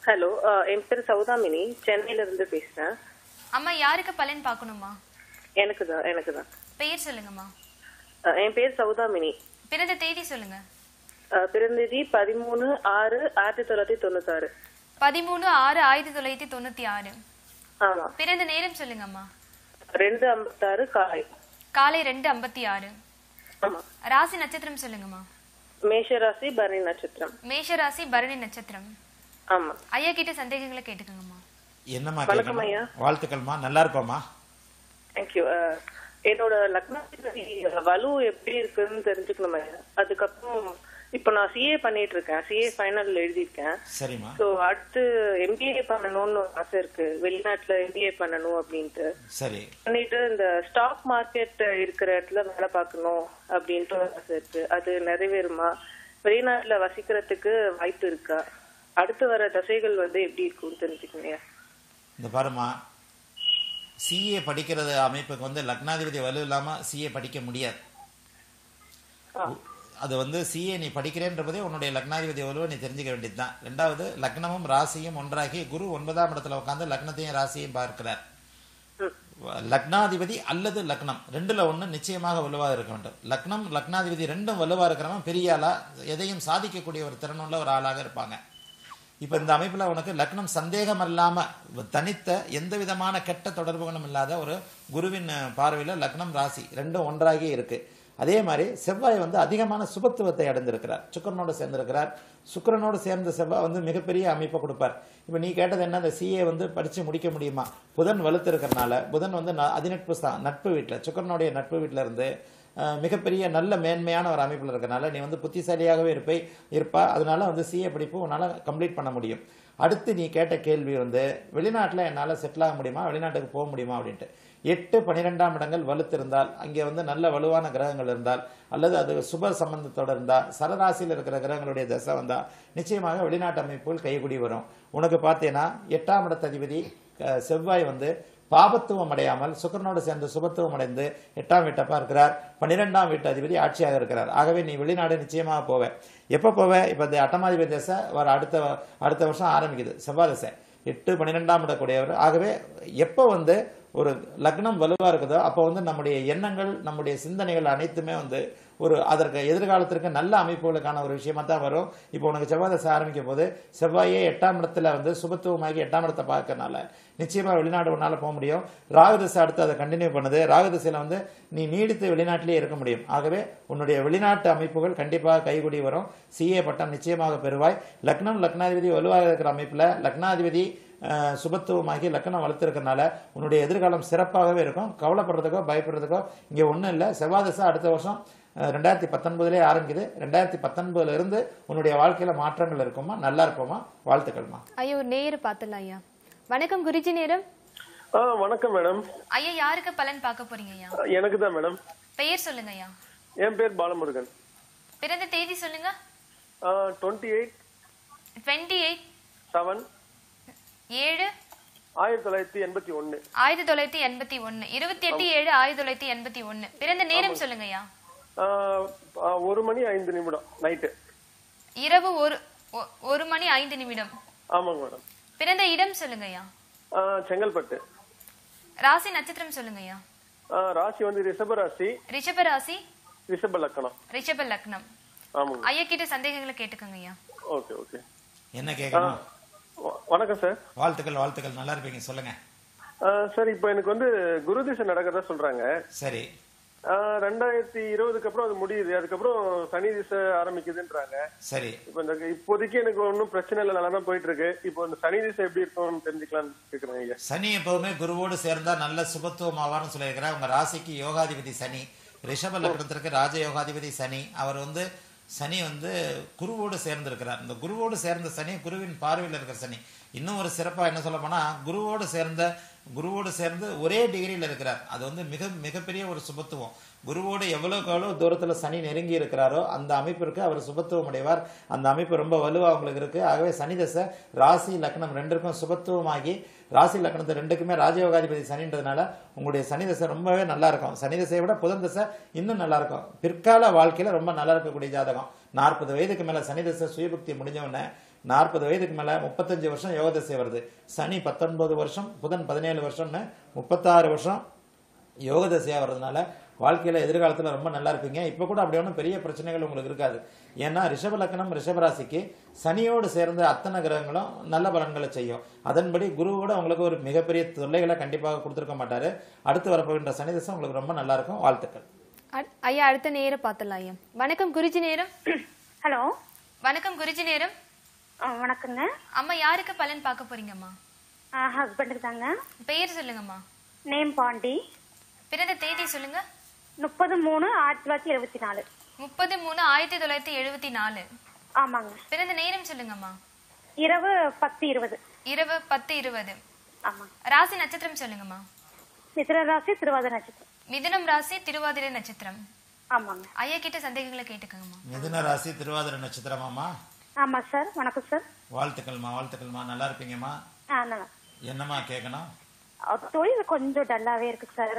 ஹலோ என் பேர் சௌதாமினி சென்னையில இருந்து பேசுறேன் அம்மா யாருக்கு பலன் பார்க்கணுமா எனக்கு தான் எனக்கு தான் பெயர் சொல்லுங்கம்மா அஹ், என் பேர் சௌதாமினி பிறந்த தேதி சொல்லுங்க அஹ், பிறந்ததி பதிமூணு ஆறு ஆயிரத்தி தொள்ளாயிரத்தி தொண்ணூத்தாறு பதிமூணு ஆறு ஆயிரத்தி தொள்ளாயிரத்தி தொண்ணூத்தி ஆறு ஆமா பிறந்த நேரம் சொல்லுங்கம்மா ரெண்டு ஐம்பத்தாறு காலை காலை ரெண்டு ஐம்பத்தி ஆறு ஆமா ராசி நட்சத்திரம் சொல்லுங்கம்மா மேஷராசி பரணி நட்சத்திரம் மேஷ ராசி பரணி நட்சத்திரம் ஆமா ஐயா கிட்ட சந்தேகங்களை கேட்டுக்கோங்கம்மா என்னம்மா வணக்கம் கேட்கணும்? ஐயா. வாழ்த்துக்கள்மா நல்லா இருப்போம்மா தேங்க்யூ என்னோட லக்னாதிபதி வலு எப்படி இருக்குன்னு தெரிஞ்சுக்கணும் ஐயா அதுக்கப்புறம் இப்போ நான் சிஏ பண்ணிட்டு இருக்கேன் சிஏ ஃபைனல் எழுதியிருக்கேன் சரிம்மா ஸோ அடுத்து எம்பிஏ பண்ணணும்னு ஒரு ஆசை இருக்கு வெளிநாட்டுல எம்பிஏ பண்ணணும் அப்படின்ட்டு சரி பண்ணிட்டு இந்த ஸ்டாக் மார்க்கெட் இருக்கிற இடத்துல வேலை பார்க்கணும் அப்படின்ட்டு ஒரு ஆசை இருக்கு அது நிறைவேறுமா வெளிநாட்டுல வசிக்கிறதுக்கு வாய்ப்பு இருக்கா அடுத்து வர தசைகள் வந்து எப்படி இருக்கும்னு தெரிஞ்சுக்கணும் இந்த பாருமா சிஏ படிக்கிறது அமைப்புக்கு வந்து லக்னாதிபதி வலு இல்லாம சிஏ படிக்க முடியாது அது வந்து சிஏ நீ படிக்கிறேன்றதே உன்னுடைய லக்னாதிபதி வலுவை நீ தெரிஞ்சுக்க வேண்டியதுதான் ரெண்டாவது லக்னமும் ராசியும் ஒன்றாகி குரு ஒன்பதாம் இடத்துல உட்காந்து லக்னத்தையும் ராசியையும் பார்க்கிறார் லக்னாதிபதி அல்லது லக்னம் ரெண்டுல ஒண்ணு நிச்சயமாக வலுவாக இருக்க வேண்டும் லக்னம் லக்னாதிபதி ரெண்டும் வலுவா இருக்கிறவன் பெரிய ஆளா எதையும் சாதிக்கக்கூடிய ஒரு திறனுள்ள ஒரு ஆளாக இருப்பாங்க இப்ப இந்த அமைப்புல உனக்கு லக்னம் சந்தேகம் இல்லாம தனித்த எந்த விதமான கெட்ட தொடர்புகளும் இல்லாத ஒரு குருவின் பார்வையில லக்னம் ராசி ரெண்டும் ஒன்றாகி இருக்கு அதே மாதிரி செவ்வாய் வந்து அதிகமான சுபத்துவத்தை அடைந்திருக்கிறார் சுக்கரனோடு சேர்ந்திருக்கிறார் சுக்கிரனோடு சேர்ந்த செவ்வாய் வந்து மிகப்பெரிய அமைப்பை கொடுப்பார் இப்போ நீ கேட்டது என்ன இந்த சிஏ வந்து படிச்சு முடிக்க முடியுமா புதன் வலுத்து இருக்கிறனால புதன் வந்து ந- அதிநட்பு ஸ்தா- நட்பு வீட்டில் சுக்கரனுடைய நட்பு வீட்டில் இருந்து அஹ், மிகப்பெரிய நல்ல மேன்மையான ஒரு அமைப்பில் இருக்கறனால நீ வந்து புத்திசாலியாகவே இருப்பை இருப்பா அதனால வந்து சிஏ படிப்பு உன்னால் கம்ப்ளீட் பண்ண முடியும் அடுத்து நீ கேட்ட கேள்வி வந்து வெளிநாட்டில் என்னால் செட்டில் ஆக முடியுமா வெளிநாட்டுக்கு போக முடியுமா அப்படின்ட்டு எட்டு பன்னிரெண்டாம் இடங்கள் வலுத்திருந்தால் அங்கே வந்து நல்ல வலுவான கிரகங்கள் இருந்தால் அல்லது அது சுப சம்பந்தத்தோட இருந்தால் சரராசியில் இருக்கிற கிரகங்களுடைய தசை வந்தால் நிச்சயமாக வெளிநாட்டு அமைப்புகள் கைகூடி வரும் உனக்கு பார்த்தீங்கன்னா எட்டாம் இடத்ததிபதி அஹ், செவ்வாய் வந்து பாபத்துவம் அடையாமல் சுக்கரனோடு சேர்ந்து சுபத்துவம் அடைந்து எட்டாம் வீட்டை பார்க்கிறார் பன்னிரெண்டாம் வீட்டு அதிபதி ஆட்சியாக இருக்கிறார் ஆகவே நீ வெளிநாடு நிச்சயமாக போவ எப்போ போவ இப்போ இந்த அட்டமாதிபதி தசை வர அடுத்த அடுத்த வருஷம் ஆரம்பிக்குது செவ்வாய் தசை எட்டு பன்னிரெண்டாம் இடக்கூடியவர் ஆகவே எப்போ வந்து ஒரு லக்னம் வலுவா இருக்குதோ அப்போ வந்து நம்முடைய எண்ணங்கள் நம்முடைய சிந்தனைகள் அனைத்துமே வந்து ஒரு அதற்கு எதிர்காலத்திற்கு நல்ல அமைப்புகளுக்கான ஒரு விஷயமா தான் வரும் இப்போ உனக்கு செவ்வாய் தசை ஆரம்பிக்கும் போது செவ்வாயே எட்டாம் இடத்துல வந்து சுபத்துவமாகி எட்டாம் இடத்தை பார்க்கறனால நிச்சயமா வெளிநாடு உன்னால போக முடியும் ராகு தசை அடுத்து அதை கண்டினியூ பண்ணுது ராகு தசையில வந்து நீ நீடித்து வெளிநாட்டிலேயே இருக்க முடியும் ஆகவே உன்னுடைய வெளிநாட்டு அமைப்புகள் கண்டிப்பாக கைகூடி வரும் சிஏ பட்டம் நிச்சயமாக பெறுவாய் லக்னம் லக்னாதிபதி வலுவாக இருக்கிற அமைப்புல லக்னாதிபதி அஹ், சுபத்துவமாகி லக்னம் வளர்த்துருக்கனால உன்னுடைய எதிர்காலம் சிறப்பாகவே இருக்கும் கவலைப்படுறதுக்கோ பயப்படுறதுக்கோ இங்கே ஒன்றும் இல்லை செவ்வாய் தசை அடுத்த வருஷம் அஹ், ரெண்டாயிரத்தி பத்தொன்பதுலேயே ஆரம்பிக்குது ரெண்டாயிரத்தி பத்தொன்பதுல இருந்து உன்னுடைய வாழ்க்கையில மாற்றங்கள் இருக்குமா நல்லா இருப்போமா வாழ்த்துக்கள்மா ஐயா ஒரு நேரு பார்த்துடலாம் ஐயா வணக்கம் குருஜி நேரம் ஆ வணக்கம் மேடம் ஐயா யாருக்கு பலன் பார்க்க போறீங்க ஐயா எனக்கு தான் மேடம் பெயர் சொல்லுங்க ஐயா என் பேர் பாலமுருகன் பிறந்த தேதி சொல்லுங்க twenty eight twenty eight seven ஏழு ஆயிரத்தி தொள்ளாயிரத்தி எண்பத்தி ஒன்று ஆயிரத்தி தொள்ளாயிரத்தி எண்பத்தி ஒன்னு இருபத்தி எட்டு ஏழு ஆயிரத்தி தொள்ளாயிரத்தி எண்பத்தி ஒன்னு பிறந்த நேரம் சொல்லுங்க ஐயா ஒரு மணி ஐந்து நிமிடம் நைட்டு இரவு ஒரு ஒ- ஒரு மணி ஐந்து நிமிடம் ஆமாங்க மேடம் பிறந்த இடம் சொல்லுங்க ஐயா ஆ, செங்கல்பட்டு ராசி நட்சத்திரம் சொல்லுங்க ஐயா ஆ, ராசி வந்து ரிஷப ராசி ரிஷப ராசி ரிஷப லக்கணம் ரிஷப லக்னம் ஆமாங்க ஐயா கிட்ட சந்தேகங்களை கேட்டுக்கோங்க ஐயா ஓகே ஓகே என்ன கேட்கணும் வ- வணக்கம் சார் வாழ்த்துக்கள் வாழ்த்துக்கள் நல்லா இருப்பீங்க சொல்லுங்க ஆ, சார் இப்போ எனக்கு வந்து குரு திசை நடக்கிறதா சொல்றாங்க சரி ஆ, ரெண்டாயிரத்தி இருபதுக்கு அப்புறம் அது முடியுது அதுக்கப்புறம் சனி திசை ஆரம்பிக்குதுன்றாங்க சரி இப்போ இந்த இப்போதைக்கு எனக்கு ஒன்றும் பிரச்சனை இல்லை நல்லா தான் போயிட்டு இருக்கு இப்போ இந்த சனி திசை எப்படி இருக்கும்னு தெரிஞ்சுக்கலாம்னு கேட்குறேன் ஐயா சனி எப்பவுமே குருவோடு சேர்ந்தா நல்ல சுபத்துவம் ஆவார்னு சொல்லியிருக்கிறார் உங்க ராசிக்கு யோகாதிபதி சனி ரிஷப லக்னத்திற்கு ராஜ யோகாதிபதி சனி அவர் வந்து சனி வந்து குருவோடு சேர்ந்திருக்கிறார் இந்த குருவோடு சேர்ந்த சனி குருவின் பார்வையில் இருக்கிற சனி இன்னும் ஒரு சிறப்பா என்ன சொல்ல போனா குருவோடு சேர்ந்த குருவோடு சேர்ந்து ஒரே டிகிரியில் இருக்கிறார் அது வந்து மிக மிகப்பெரிய ஒரு சுபத்துவம் குருவோடு எவ்வளவுக்கு எவ்வளவு தூரத்துல சனி நெருங்கி இருக்கிறாரோ அந்த அமைப்பிற்கு அவர் சுபத்துவம் அடைவார் அந்த அமைப்பு ரொம்ப வலுவா உங்களுக்கு இருக்கு ஆகவே சனி தசை ராசி லக்னம் ரெண்டுக்கும் சுபத்துவமாகி ராசி லக்னத்து ரெண்டுக்குமே ராஜயோகாதிபதி சனின்றதுனால உங்களுடைய சனி தசை ரொம்பவே நல்லா இருக்கும் சனி தசையை விட புதன் தசை இன்னும் நல்லா இருக்கும் பிற்கால வாழ்க்கையில ரொம்ப நல்லா இருக்கக்கூடிய ஜாதகம் நாற்பது வயதுக்கு மேல சனி தசை சுயபக்தி முடிஞ்ச உடனே நாற்பது வயதுக்கு மேலே முப்பத்தஞ்சு வருஷம் யோக திசை வருது சனி பத்தொன்பது வருஷம் புதன் பதினேழு வருஷம்னு முப்பத்தாறு வருஷம் யோக தசையாக வர்றதுனால வாழ்க்கையில் எதிர்காலத்தில் ரொம்ப நல்லா இருப்பீங்க இப்போ கூட அப்படி ஒன்றும் பெரிய பிரச்சனைகள் உங்களுக்கு இருக்காது ஏன்னா ரிஷப லக்னம் ரிஷபராசிக்கு சனியோடு சேர்ந்த அத்தனை கிரகங்களும் நல்ல பலன்களை செய்யும் அதன்படி குரு கூட உங்களுக்கு ஒரு மிகப்பெரிய தொல்லைகளை கண்டிப்பாக கொடுத்துருக்க மாட்டாரு அடுத்து வரப்போகின்ற சனி தசை உங்களுக்கு ரொம்ப நல்லா இருக்கும் வாழ்த்துக்கள் அட்- ஐயா அடுத்த நேரம் பார்த்துடலாம் ஐயா வணக்கம் குருஜி நேரம் ஹலோ வணக்கம் குருஜி நேரம் வணக்கங்க அம்மா யாருக்கு பலன் பார்க்க போறீங்கம்மா ஹஸ்பண்டுக்கு தாங்க பெயர் சொல்லுங்கம்மா நேம் பாண்டி பிறந்த தேதி சொல்லுங்க முப்பது மூணு ஆயிரத்தி தொள்ளாயிரத்தி எழுபத்தி நாலு முப்பது மூணு ஆயிரத்தி தொள்ளாயிரத்தி எழுபத்தி நாலு ஆமாங்க பிறந்த நேரம் சொல்லுங்கம்மா இரவு பத்து இருபது இரவு பத்து இருபது ஆமாங்க ராசி நட்சத்திரம் சொல்லுங்கம்மா மித்திர ராசி திருவாதிரை நட்சத்திரம் மிதுனம் ராசி திருவாதிரை நட்சத்திரம் ஆமாங்க ஐயா கிட்ட சந்தேகங்களை கேட்டுக்கோங்கம்மா மிதுன ராசி திருவாதிரை நட்சத்திரமாம்மா ஆமா சார் வணக்கம் சார் வாழ்த்துக்கள்மா வாழ்த்துக்கள்மா நல்லா இருப்பீங்கம்மா ஆ நல்லா என்னம்மா கேட்கணும் அஹ், தொழில் கொஞ்சம் டல்லாவே இருக்கு சார்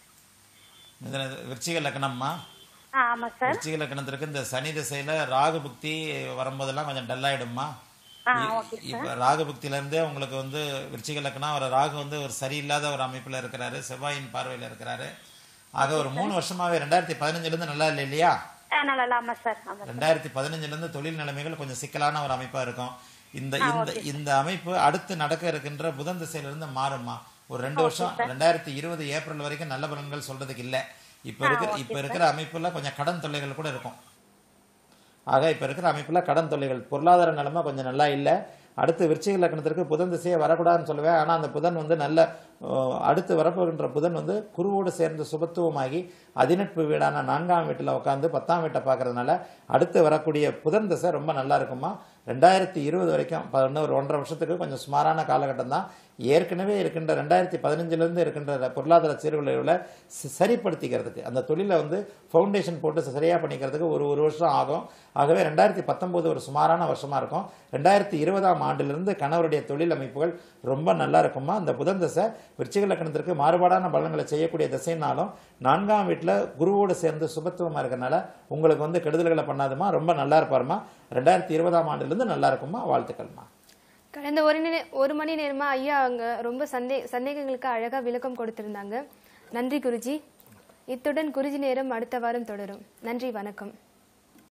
மிதுன விருச்சிக லக்னம்மா ஆ, ஆமா சார் விருச்சிக லக்னத்திற்கு இந்த சனி திசையில ராகு புக்தி வரும்போதெல்லாம் கொஞ்சம் டல்லாயிடுமா ஆ இ- ஓகே இப்ப ராகு புக்தியில இருந்தே உங்களுக்கு வந்து விருச்சிக லக்னம் ஒரு ராகு வந்து ஒரு சரியில்லாத ஒரு அமைப்புல இருக்கிறாரு செவ்வாயின் பார்வையில இருக்கிறாரு ஆக ஒரு மூணு வருஷமாவே ரெண்டாயிரத்தி பதினஞ்சுல இருந்து நல்லா இல்லை இல்லையா ஆ நல்லா இல்ல, ஆமா சார் ஆமா சார். ரெண்டாயிரத்தி பதினஞ்சுல இருந்து தொழில் நிலைமைகள் கொஞ்சம் சிக்கலான ஒரு அமைப்பா இருக்கும் இந்த இந்த இந்த அமைப்பு அடுத்து நடக்க இருக்கின்ற புதன் திசையில இருந்து மாறுமா ஒரு ரெண்டு வருஷம் ரெண்டாயிரத்தி இருபது ஏப்ரல் வரைக்கும் நல்ல பலன்கள் சொல்றதுக்கு இல்ல இப்ப இருக்கிற இப்ப இருக்கிற அமைப்புல கொஞ்சம் கடன் தொல்லைகள் கூட இருக்கும் ஆக இப்ப இருக்கிற அமைப்புல கடன் தொல்லைகள் பொருளாதார நிலைமை கொஞ்சம் நல்லா இல்ல அடுத்து விருச்சிக லக்னத்திற்கு புதன் திசையே வரக்கூடாதுன்னு சொல்லுவேன் ஆனா அந்த புதன் வந்து நல்ல அஹ், அடுத்து வரப்போகின்ற புதன் வந்து குருவோடு சேர்ந்து சுபத்துவமாகி அதிநட்பு வீடான நான்காம் வீட்டில் உட்காந்து பத்தாம் வீட்டை பார்க்கறதுனால அடுத்து வரக்கூடிய புதன் திசை ரொம்ப நல்லா இருக்குமா ரெண்டாயிரத்தி இருபது வரைக்கும் ப- இன்னும் ஒரு ஒன்றரை வருஷத்துக்கு கொஞ்சம் சுமாரான காலகட்டம் தான் ஏற்கனவே இருக்கின்ற ரெண்டாயிரத்தி பதினஞ்சுலேருந்து இருக்கின்ற பொருளாதார சீர்குலைவுகளை ச- சரிப்படுத்திக்கிறதுக்கு அந்த தொழிலை வந்து ஃபவுண்டேஷன் போட்டு சரியாக பண்ணிக்கிறதுக்கு ஒரு ஒரு வருஷம் ஆகும் ஆகவே ரெண்டாயிரத்தி பத்தொம்போது ஒரு சுமாரான வருஷமா இருக்கும் ரெண்டாயிரத்தி இருபதாம் ஆண்டிலிருந்து கணவருடைய தொழில் அமைப்புகள் ரொம்ப நல்லா இருக்குமா அந்த புதன் தசை விருச்சிக லக்கணத்திற்கு மாறுபாடான பலன்களை செய்யக்கூடிய திசைனாலும் நான்காம் வீட்டில் குருவோடு சேர்ந்து சுபத்துவமாக இருக்கறனால உங்களுக்கு வந்து கெடுதல்களை பண்ணாதுமா ரொம்ப நல்லா இருப்பாருமா ரெண்டாயிரத்தி இருபதாம் ஆண்டிலிருந்து நல்லா இருக்குமா வாழ்த்துக்கள்மா கடந்த ஒரு நினை ஒரு மணி நேரமா ஐயா அங்க ரொம்ப சந்தே சந்தேகங்களுக்கு அழகா விளக்கம் கொடுத்திருந்தாங்க நன்றி குருஜி இத்துடன் குருஜி நேரம் அடுத்த வாரம் தொடரும் நன்றி வணக்கம்